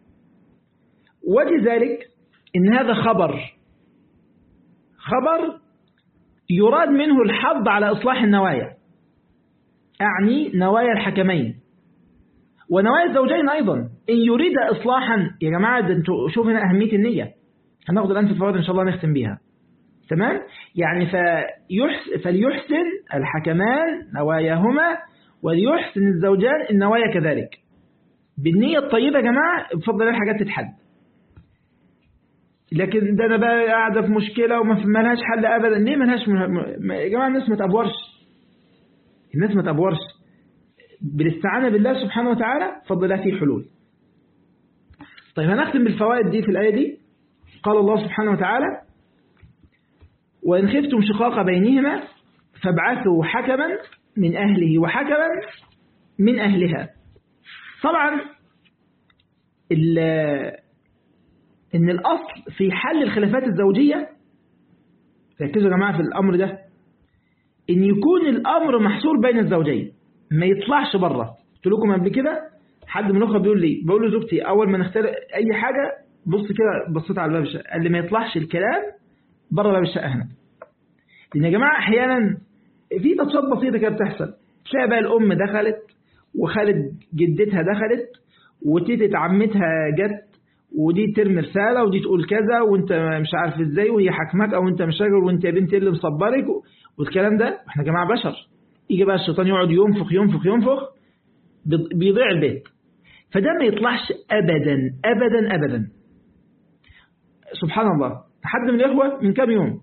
وجه ذلك إن هذا خبر خبر يراد منه الحض على إصلاح النوايا أعني نوايا الحكمين ونوايا الزوجين أيضا إن يريد إصلاحا يا جماعة ده انتوا شوف هنا أهمية النية هناخد الآن في الفوائد إن شاء الله نختم بيها تمام يعني فيحس فليحسن الحكمان نواياهما وليحسن الزوجان النوايا كذلك بالنية الطيبة يا جماعة بفضل الحاجات تتحل لكن ده انا بقى قاعده في مشكله وما في- ملهاش حل ابدا ليه ملهاش م... م... يا جماعه الناس ما تابورش الناس ما تابورش بالاستعانه بالله سبحانه وتعالى فضل الله فيه حلول طيب هنختم بالفوائد دي في الايه دي قال الله سبحانه وتعالى وان خفتم شقاق بينهما فابعثوا حكما من اهله وحكما من اهلها طبعا ال- ان الاصل في حل الخلافات الزوجية ركزوا يا جماعة في الامر ده ان يكون الامر محصور بين الزوجين ما يطلعش بره قلت لكم قبل كده حد من الاخوه بيقول لي بقول له زوجتي اول ما نختار اي حاجه بص كده بصيت على باب الشقه قال لي ما يطلعش الكلام بره باب الشقه هنا لان يا جماعه احيانا في تصرفات بسيطه كده بتحصل تلاقي بقى الام دخلت وخالد جدتها دخلت وتيتة عمتها جت ودي ترمي رسالة ودي تقول كذا وانت مش عارف ازاي وهي حكمك او انت مش راجل وانت يا بنتي اللي مصبرك و- والكلام ده احنا يا جماعة بشر يجي بقى الشيطان يقعد ينفخ ينفخ ينفخ بيض- بيضيع البيت فده ما يطلعش ابدا ابدا ابدا سبحان الله حد من الاخوة من كام يوم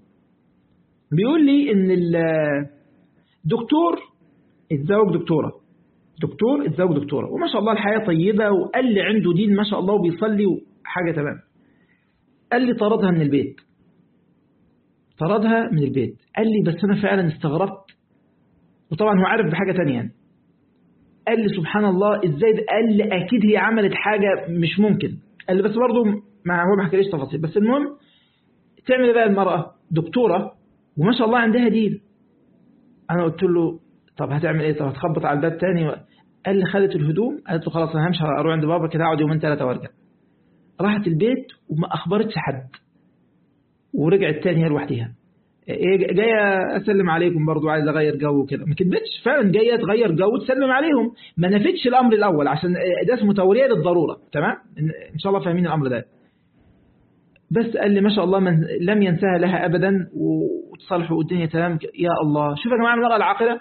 بيقول لي ان ال- دكتور اتزوج دكتورة دكتور اتزوج دكتورة وما شاء الله الحياة طيبة وقال لي عنده دين ما شاء الله وبيصلي وحاجة تمام قال لي طردها من البيت طردها من البيت قال لي بس أنا فعلا استغربت وطبعا هو عارف بحاجة تانية يعني. قال لي سبحان الله ازاي ده؟ قال لي اكيد هي عملت حاجة مش ممكن قال لي بس برضه ما هو ما حكاليش تفاصيل بس المهم تعمل ايه بقى المرأة دكتورة وما شاء الله عندها دين انا قلت له طب هتعمل ايه طب هتخبط على الباب تاني و... قال لي خدت الهدوم قالت له خلاص انا همشي اروح عند بابا كده اقعد يومين ثلاثه وارجع راحت البيت وما اخبرتش حد ورجعت تاني هي لوحدها ايه جايه اسلم عليكم برضو عايز اغير جو كده ما كدبتش فعلا جايه تغير جو تسلم عليهم ما نفتش الامر الاول عشان ده اسمه توريه للضروره تمام ان شاء الله فاهمين الامر ده بس قال لي ما شاء الله من لم ينساها لها ابدا وتصالحوا والدنيا تمام يا الله شوف يا جماعه المراه العاقله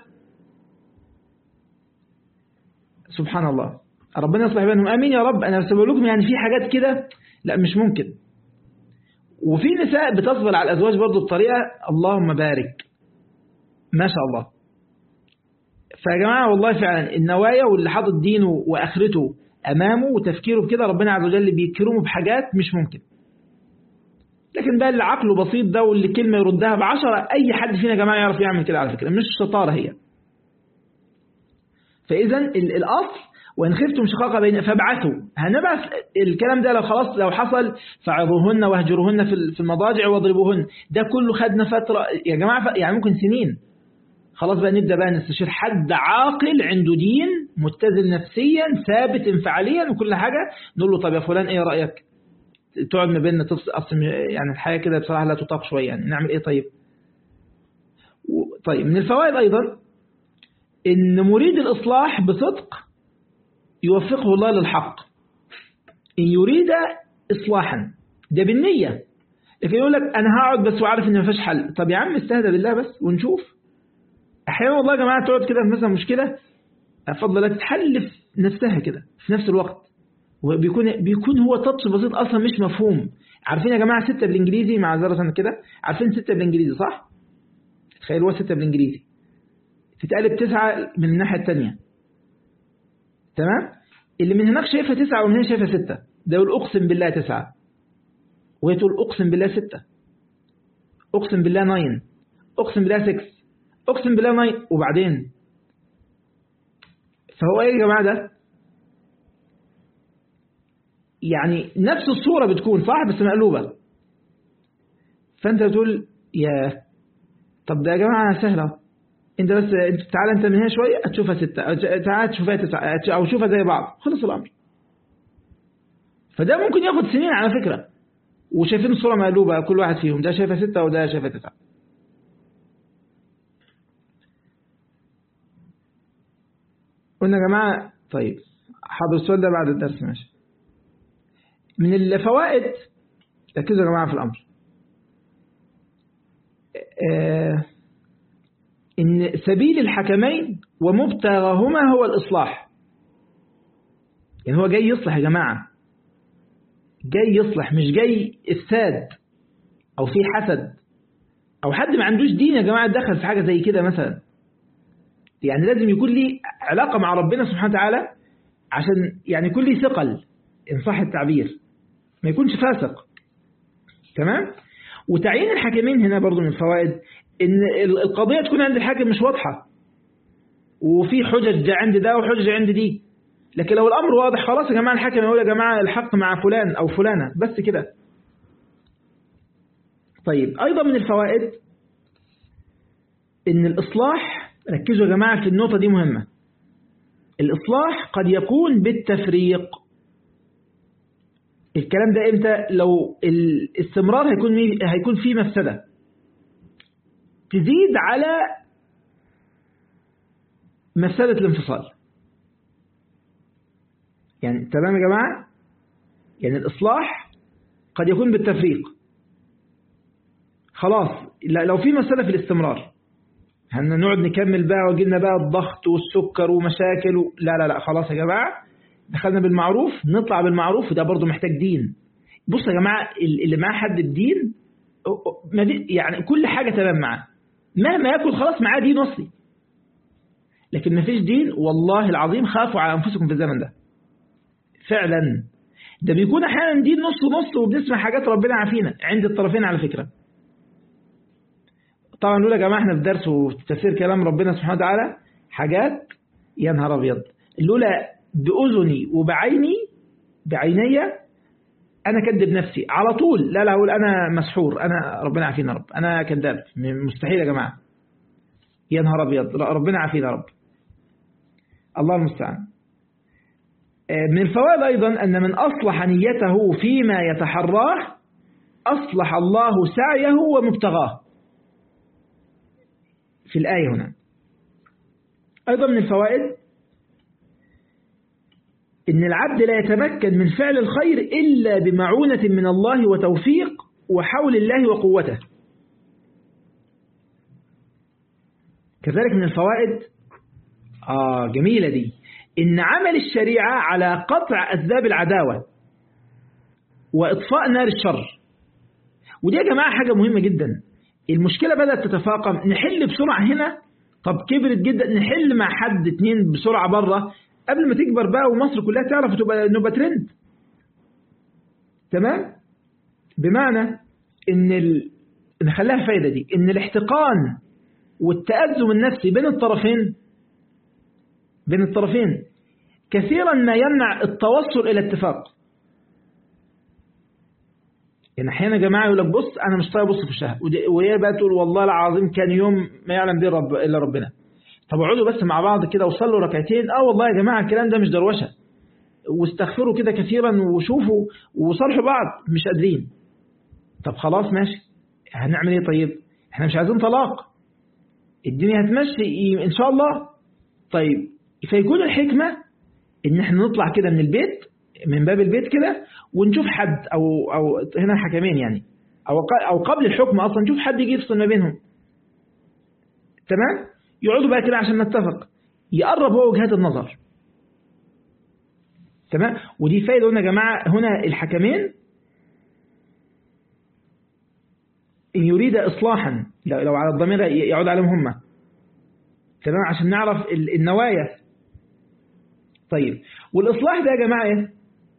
سبحان الله ربنا يصلح بينهم امين يا رب انا بسبب لكم يعني في حاجات كده لا مش ممكن وفي نساء بتصبر على الازواج برضه بطريقه اللهم بارك ما شاء الله فيا جماعه والله فعلا النوايا واللي حاطط دينه واخرته امامه وتفكيره بكده ربنا عز وجل بيكرمه بحاجات مش ممكن لكن بقى اللي عقله بسيط ده واللي كلمه يردها بعشرة اي حد فينا يا جماعه يعرف يعمل كده على فكره مش شطاره هي فإذا الأصل وإن خفتم شقاق بين فابعثوا هنبعث الكلام ده لو خلاص لو حصل فعظوهن واهجروهن في المضاجع واضربوهن ده كله خدنا فترة يا جماعة يعني ممكن سنين خلاص بقى نبدأ بقى نستشير حد عاقل عنده دين متزن نفسيا ثابت انفعاليا وكل حاجة نقول له طب يا فلان ايه رأيك تقعد ما بيننا تفصل اصل يعني الحياة كده بصراحة لا تطاق شوية يعني نعمل ايه طيب طيب من الفوائد ايضا إن مريد الإصلاح بصدق يوفقه الله للحق إن يريد إصلاحا ده بالنية لكن يقول لك أنا هقعد بس وعارف إن ما فيش حل طب يا عم استهدى بالله بس ونشوف أحيانا والله يا جماعة تقعد كده مثلا مشكلة أفضل لا تتحل في نفسها كده في نفس الوقت وبيكون بيكون هو تاتش بسيط أصلا مش مفهوم عارفين يا جماعة ستة بالإنجليزي مع ذرة كده عارفين ستة بالإنجليزي صح؟ تخيلوا ستة بالإنجليزي تتقلب تسعة من الناحية التانية تمام اللي من هناك شايفها تسعة ومن هنا شايفها ستة ده يقول أقسم بالله تسعة وهي تقول أقسم بالله ستة أقسم بالله ناين أقسم بالله سكس أقسم بالله ناين وبعدين فهو إيه يا جماعة ده يعني نفس الصورة بتكون صح بس مقلوبة فأنت بتقول يا طب ده يا جماعة سهلة انت بس انت تعالى انت من هنا شويه هتشوفها ستة تعالى تشوفها تسعة او شوفها زي بعض خلص الامر فده ممكن ياخد سنين على فكرة وشايفين الصورة مقلوبة كل واحد فيهم ده شايفها ستة وده شايفها تسعة قلنا يا جماعة طيب حاضر السؤال ده بعد الدرس ماشي من الفوائد ركزوا يا جماعة في الأمر آه إن سبيل الحكمين ومبتغاهما هو الإصلاح يعني هو جاي يصلح يا جماعة جاي يصلح مش جاي إفساد أو في حسد أو حد ما عندوش دين يا جماعة دخل في حاجة زي كده مثلا يعني لازم يكون لي علاقة مع ربنا سبحانه وتعالى عشان يعني يكون لي ثقل إن صح التعبير ما يكونش فاسق تمام وتعيين الحاكمين هنا برضو من الفوائد ان القضية تكون عند الحاكم مش واضحة وفي حجج عند ده وحجج عند دي لكن لو الأمر واضح خلاص يا جماعة الحاكم يقول يا جماعة الحق مع فلان أو فلانة بس كده طيب أيضا من الفوائد إن الإصلاح ركزوا يا جماعة في النقطة دي مهمة الإصلاح قد يكون بالتفريق الكلام ده إمتى لو الاستمرار هيكون هيكون فيه مفسدة تزيد على مفسدة الانفصال يعني تمام يا جماعة يعني الإصلاح قد يكون بالتفريق خلاص لو في مسألة في الاستمرار هنقعد نكمل بقى وجينا بقى الضغط والسكر ومشاكل و... لا لا لا خلاص يا جماعة دخلنا بالمعروف نطلع بالمعروف وده برضو محتاج دين بص يا جماعة اللي معاه حد بدين يعني كل حاجة تمام معاه مهما ياكل خلاص معاه دين أصلي لكن ما فيش دين والله العظيم خافوا على أنفسكم في الزمن ده فعلا ده بيكون أحيانا دين نص نص وبنسمع حاجات ربنا عافينا عند الطرفين على فكرة طبعا نقول يا جماعة احنا في درس وتفسير كلام ربنا سبحانه وتعالى حاجات يا نهار أبيض الأولى بأذني وبعيني بعيني أنا كذب نفسي على طول لا لا أقول أنا مسحور أنا ربنا عافينا رب أنا كذاب مستحيل يا جماعة يا نهار أبيض ربنا عافينا رب الله المستعان من الفوائد أيضا أن من أصلح نيته فيما يتحراه أصلح الله سعيه ومبتغاه في الآية هنا أيضا من الفوائد إن العبد لا يتمكن من فعل الخير إلا بمعونة من الله وتوفيق وحول الله وقوته كذلك من الفوائد آه جميلة دي إن عمل الشريعة على قطع أسباب العداوة وإطفاء نار الشر ودي يا جماعة حاجة مهمة جدا المشكلة بدأت تتفاقم نحل بسرعة هنا طب كبرت جدا نحل مع حد اتنين بسرعة بره قبل ما تكبر بقى ومصر كلها تعرف تبقى نبقى ترند تمام بمعنى ان ال... نخليها فايدة دي ان الاحتقان والتأزم النفسي بين الطرفين بين الطرفين كثيرا ما يمنع التوصل إلى اتفاق يعني احيانا يا جماعه يقول لك بص انا مش طايق ابص في الشهر وهي بقى تقول والله العظيم كان يوم ما يعلم به رب الا ربنا طب اقعدوا بس مع بعض كده وصلوا ركعتين اه والله يا جماعه الكلام ده مش دروشه واستغفروا كده كثيرا وشوفوا وصالحوا بعض مش قادرين طب خلاص ماشي هنعمل ايه طيب احنا مش عايزين طلاق الدنيا هتمشي ان شاء الله طيب فيكون الحكمه ان احنا نطلع كده من البيت من باب البيت كده ونشوف حد او او هنا حكمين يعني او او قبل الحكم اصلا نشوف حد يجي يفصل ما بينهم تمام يقعدوا بقى كده عشان نتفق يقرب هو وجهات النظر تمام ودي فايده هنا يا جماعه هنا الحكمين ان يريد اصلاحا لو على الضمير يعود عليهم هم تمام عشان نعرف النوايا طيب والاصلاح ده يا جماعه ايه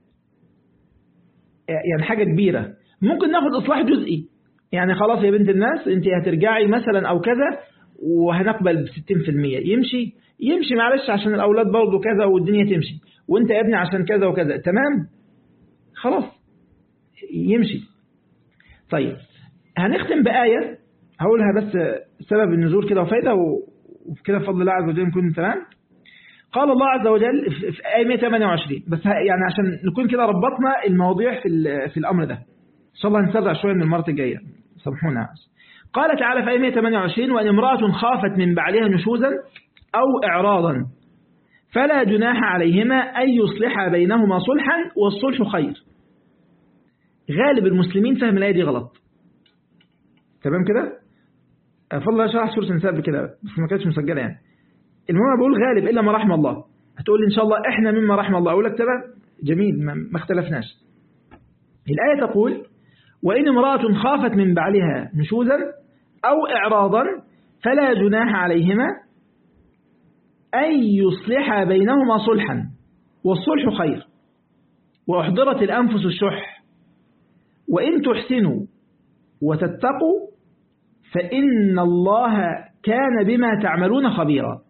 يعني حاجة كبيرة ممكن ناخد إصلاح جزئي يعني خلاص يا بنت الناس أنت هترجعي مثلا أو كذا وهنقبل ب 60% يمشي يمشي معلش عشان الأولاد برضه كذا والدنيا تمشي وأنت يا ابني عشان كذا وكذا تمام خلاص يمشي طيب هنختم بآية هقولها بس سبب النزول كده وفايدة وكده بفضل الله عز وجل نكون تمام قال الله عز وجل في آية 128 بس يعني عشان نكون كده ربطنا المواضيع في في الأمر ده إن شاء الله نسرع شوية من المرة الجاية سامحونا قال تعالى في آية 128 وأن امرأة خافت من بعلها نشوزا أو إعراضا فلا جناح عليهما أن يصلحا بينهما صلحا والصلح خير غالب المسلمين فهم الآية دي غلط تمام كده فضل شرح سورة النساء بكده بس ما كانتش مسجلة يعني المهم بقول غالب إلا ما رحم الله هتقول لي إن شاء الله إحنا مما رحم الله أقول لك تمام جميل ما اختلفناش الآية تقول وإن امرأة خافت من بعلها نشوزا أو إعراضا فلا جناح عليهما أن يصلح بينهما صلحا والصلح خير وأحضرت الأنفس الشح وإن تحسنوا وتتقوا فإن الله كان بما تعملون خبيرا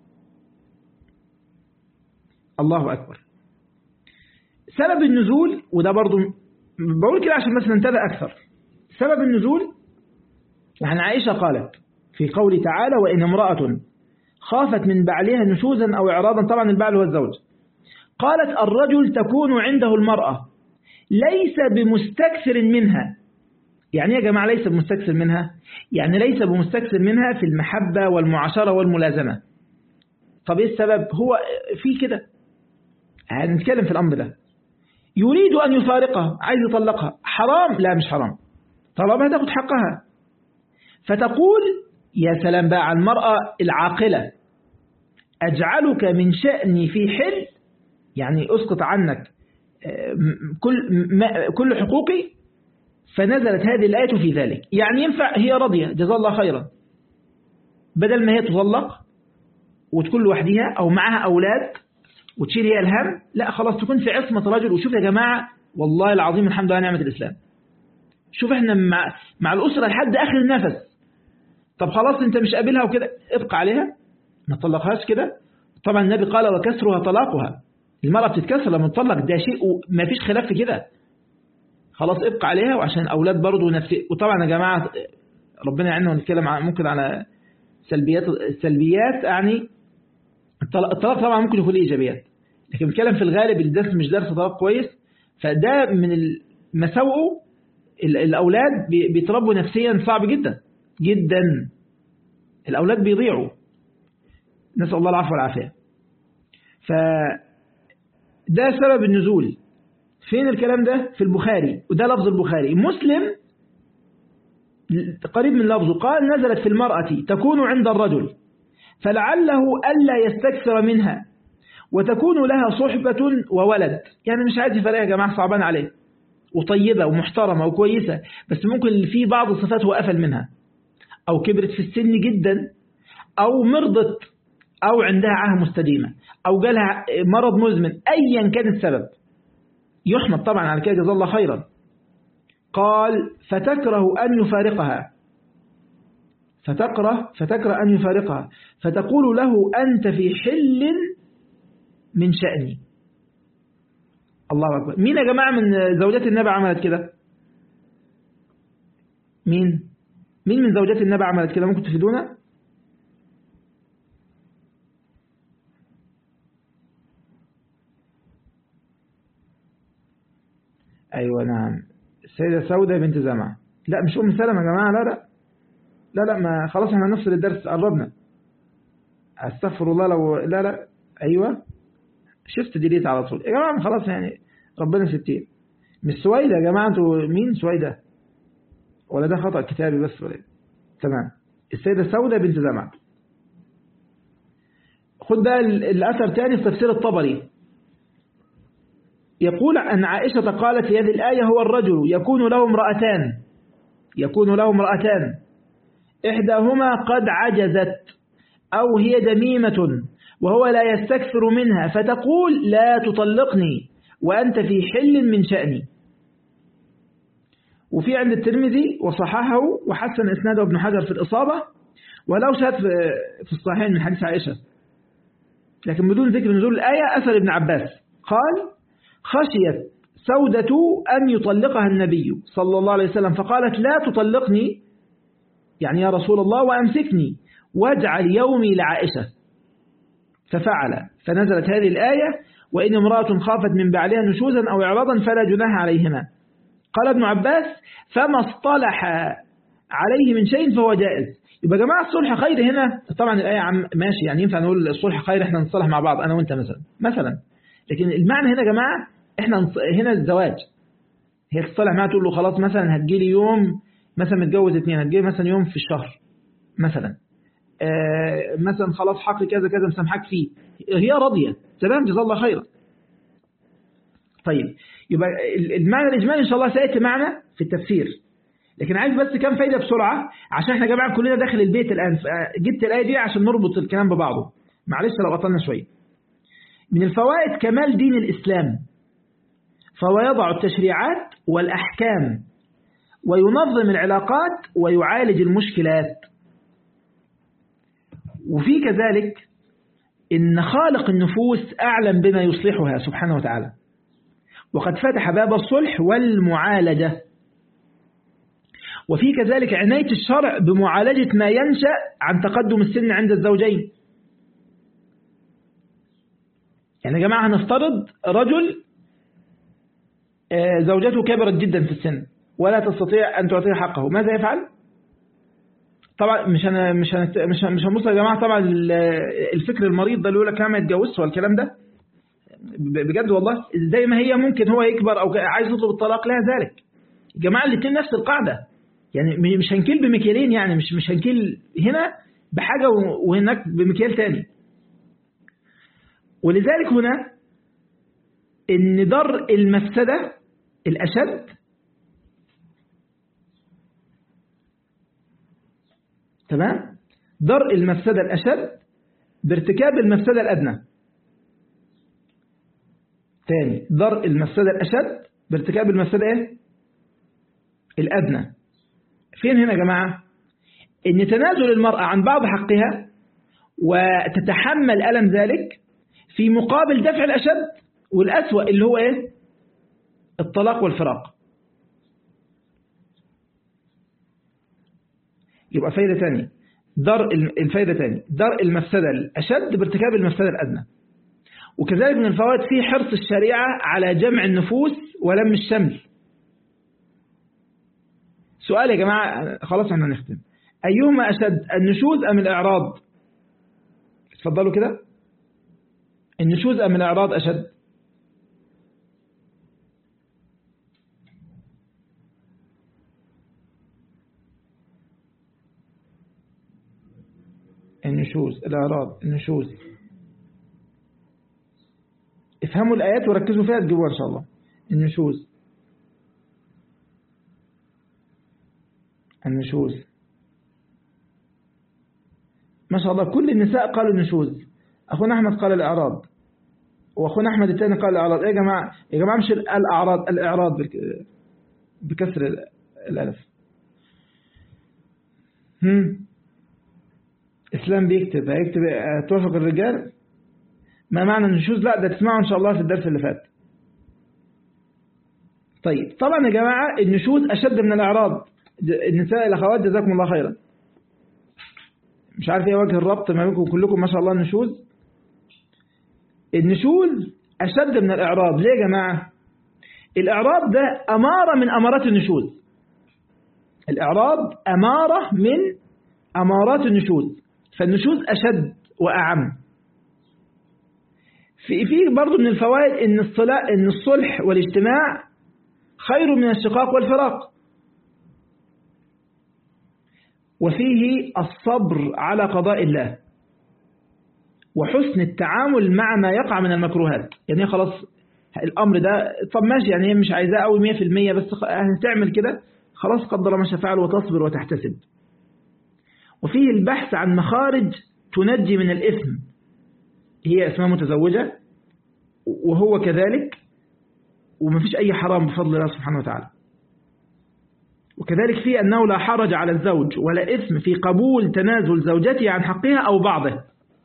الله أكبر سبب النزول وده برضو بقول كده عشان بس ننتبه أكثر سبب النزول عن عائشة قالت في قول تعالى وإن امرأة خافت من بعلها نشوزا أو إعراضا طبعا البعل هو الزوج قالت الرجل تكون عنده المرأة ليس بمستكثر منها يعني يا جماعة ليس بمستكثر منها يعني ليس بمستكثر منها في المحبة والمعاشرة والملازمة طب ايه السبب هو في كده هنتكلم في الأمر ده يريد أن يفارقها عايز يطلقها حرام لا مش حرام طالما تاخد حقها فتقول يا سلام بقى على المرأة العاقلة أجعلك من شأني في حل يعني أسقط عنك كل كل حقوقي فنزلت هذه الآية في ذلك يعني ينفع هي راضية جزا الله خيرا بدل ما هي تطلق وتكون لوحدها أو معها أولاد وتشيل هي الهم لا خلاص تكون في عصمة رجل وشوف يا جماعة والله العظيم الحمد لله نعمة الإسلام شوف احنا مع, مع الأسرة لحد آخر النفس طب خلاص انت مش قابلها وكده ابقى عليها ما تطلقهاش كده طبعا النبي قال وكسرها طلاقها المرأة بتتكسر لما تطلق ده شيء وما فيش خلاف في كده خلاص ابقى عليها وعشان أولاد برضه نفسي وطبعا يا جماعة ربنا يعيننا ونتكلم ممكن على سلبيات السلبيات يعني الطلاق طبعا ممكن يكون له ايجابيات لكن بنتكلم في الغالب الدرس مش درس طلاق كويس فده من مساوئه الاولاد بيتربوا نفسيا صعب جدا جدا الاولاد بيضيعوا نسال الله العفو والعافيه ف ده سبب النزول فين الكلام ده في البخاري وده لفظ البخاري مسلم قريب من لفظه قال نزلت في المرأة تكون عند الرجل فلعله ألا يستكثر منها وتكون لها صحبة وولد يعني مش عايز يفرقها يا جماعة صعبان عليه وطيبة ومحترمة وكويسة بس ممكن في بعض الصفات هو قفل منها أو كبرت في السن جدا أو مرضت أو عندها عاهة مستديمة أو جالها مرض مزمن أيا كان السبب يحمد طبعا على كده جزا الله خيرا قال فتكره أن يفارقها فتكره فتكره أن يفارقها فتقول له أنت في حل من شأني الله أكبر مين يا جماعة من زوجات النبي عملت كده مين مين من زوجات النبي عملت كده ممكن تفيدونا أيوة نعم السيدة سودة بنت زمعة لا مش أم سلمة يا جماعة لا لا لا لا ما خلاص احنا نفصل الدرس قربنا استغفر الله لو لا لا أيوة شفت ديليت على طول يا جماعة خلاص يعني ربنا ستين مش سويدة يا جماعة انتوا مين سويدة ولا ده خطأ كتابي بس ولا تمام السيدة سودة بنت زمعة خد بقى الأثر تاني في تفسير الطبري يقول أن عائشة قالت في هذه الآية هو الرجل يكون له امرأتان يكون له امرأتان إحداهما قد عجزت أو هي دميمة وهو لا يستكثر منها فتقول لا تطلقني وأنت في حل من شأني وفي عند الترمذي وصححه وحسن إسناده ابن حجر في الإصابة ولو شهد في الصحيحين من حديث عائشة لكن بدون ذكر نزول الآية أثر ابن عباس قال خشيت سودة أن يطلقها النبي صلى الله عليه وسلم فقالت لا تطلقني يعني يا رسول الله وأمسكني واجعل يومي لعائشة ففعل فنزلت هذه الآية وإن امرأة خافت من بعلها نشوزا أو إعراضا فلا جناح عليهما قال ابن عباس فما اصطلح عليه من شيء فهو جائز يبقى جماعة الصلح خير هنا طبعا الآية عم ماشي يعني ينفع نقول الصلح خير احنا نصلح مع بعض أنا وانت مثلا مثلا لكن المعنى هنا يا جماعة احنا هنا الزواج هي تصطلح معاها تقول له خلاص مثلا هتجيلي يوم مثلا متجوز اثنين هتجيلي مثلا يوم في الشهر مثلا آه مثلا خلاص حقي كذا كذا مسامحك فيه هي راضية تمام جزا الله خيرا طيب يبقى المعنى الإجمالي إن شاء الله سيأتي معنا في التفسير لكن عايز بس كام فايدة بسرعة عشان احنا جماعة كلنا داخل البيت الآن جبت الآية دي عشان نربط الكلام ببعضه معلش لو قطلنا شوية من الفوائد كمال دين الإسلام فهو يضع التشريعات والأحكام وينظم العلاقات ويعالج المشكلات وفي كذلك إن خالق النفوس أعلم بما يصلحها سبحانه وتعالى وقد فتح باب الصلح والمعالجة وفي كذلك عناية الشرع بمعالجة ما ينشأ عن تقدم السن عند الزوجين يعني يا جماعة هنفترض رجل زوجته كبرت جدا في السن ولا تستطيع أن تعطيه حقه ماذا يفعل؟ طبعا مش أنا مش أنا مش مش هنبص يا جماعة طبعا الفكر المريض ده اللي يقول لك ما يتجوزش والكلام ده بجد والله زي ما هي ممكن هو يكبر أو عايز يطلب الطلاق لها ذلك الجماعة الاثنين نفس القاعدة يعني مش هنكيل بمكيالين يعني مش مش هنكيل هنا بحاجة وهناك بمكيال تاني ولذلك هنا ان در المفسدة الأشد تمام در المفسدة الأشد بارتكاب المفسدة الأدنى تاني درء المفسدة الأشد بارتكاب المفسدة إيه؟ الأدنى فين هنا يا جماعة إن تنازل المرأة عن بعض حقها وتتحمل ألم ذلك في مقابل دفع الأشد والأسوأ اللي هو إيه الطلاق والفراق يبقى فايدة ثانية درء الفايدة ثانية درء المفسدة الأشد بارتكاب المفسدة الأدنى وكذلك من الفوائد في حرص الشريعة على جمع النفوس ولم الشمل سؤال يا جماعة خلاص احنا نختم أيهما أشد النشوز أم الإعراض اتفضلوا كده النشوز أم الإعراض أشد النشوز الإعراض النشوز افهموا الآيات وركزوا فيها تجيبوها إن شاء الله النشوز النشوز ما شاء الله كل النساء قالوا النشوز أخونا أحمد قال الإعراض وأخونا أحمد الثاني قال الإعراض إيه يا جماعة يا جماعة مش الأعراض الإعراض بكسر الألف هم إسلام بيكتب هيكتب توافق الرجال ما معنى النشوز لا ده تسمعوا إن شاء الله في الدرس اللي فات طيب طبعا يا جماعة النشوز أشد من الإعراض النساء الأخوات جزاكم الله خيرا مش عارف ايه وجه الربط ما بينكم كلكم ما شاء الله النشوز النشوز أشد من الإعراض ليه يا جماعة الإعراض ده أمارة من أمارات النشوز الإعراض أمارة من أمارات النشوز فالنشوز أشد وأعم في في برضه من الفوائد إن الصلاح إن الصلح والاجتماع خير من الشقاق والفراق وفيه الصبر على قضاء الله وحسن التعامل مع ما يقع من المكروهات يعني خلاص الأمر ده طب ماشي يعني هي مش عايزاه قوي 100% بس هتعمل كده خلاص قدر ما شفعل وتصبر وتحتسب وفيه البحث عن مخارج تنجي من الإثم هي اسمها متزوجة وهو كذلك ومفيش أي حرام بفضل الله سبحانه وتعالى وكذلك في أنه لا حرج على الزوج ولا إثم في قبول تنازل زوجته عن حقها أو بعضه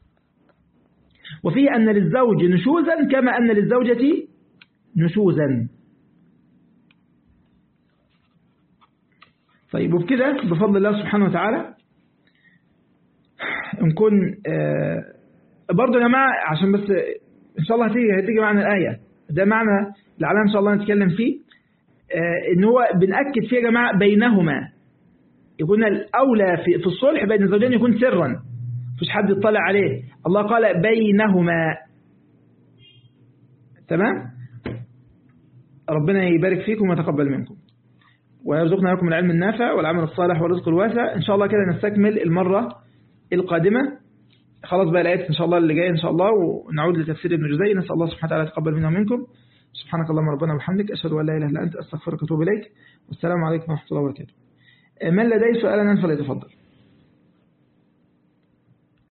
وفي أن للزوج نشوزا كما أن للزوجة نشوزا طيب وبكده بفضل الله سبحانه وتعالى نكون برضه يا جماعة عشان بس إن شاء الله هتيجي هتيجي معنا الآية ده معنى لعلنا إن شاء الله نتكلم فيه إن هو بنأكد فيه يا جماعة بينهما يكون الأولى في, في الصلح بين الزوجين يكون سرا مفيش حد يطلع عليه الله قال بينهما تمام ربنا يبارك فيكم ويتقبل منكم ويرزقنا لكم العلم النافع والعمل الصالح والرزق الواسع إن شاء الله كده نستكمل المرة القادمة خلاص بقى الآيات إن شاء الله اللي جاية إن شاء الله ونعود لتفسير ابن جزي نسأل الله سبحانه وتعالى يتقبل منا ومنكم سبحانك اللهم ربنا وبحمدك أشهد أن لا إله إلا أنت أستغفرك وأتوب إليك والسلام عليكم ورحمة الله وبركاته من لديه سؤالا فليتفضل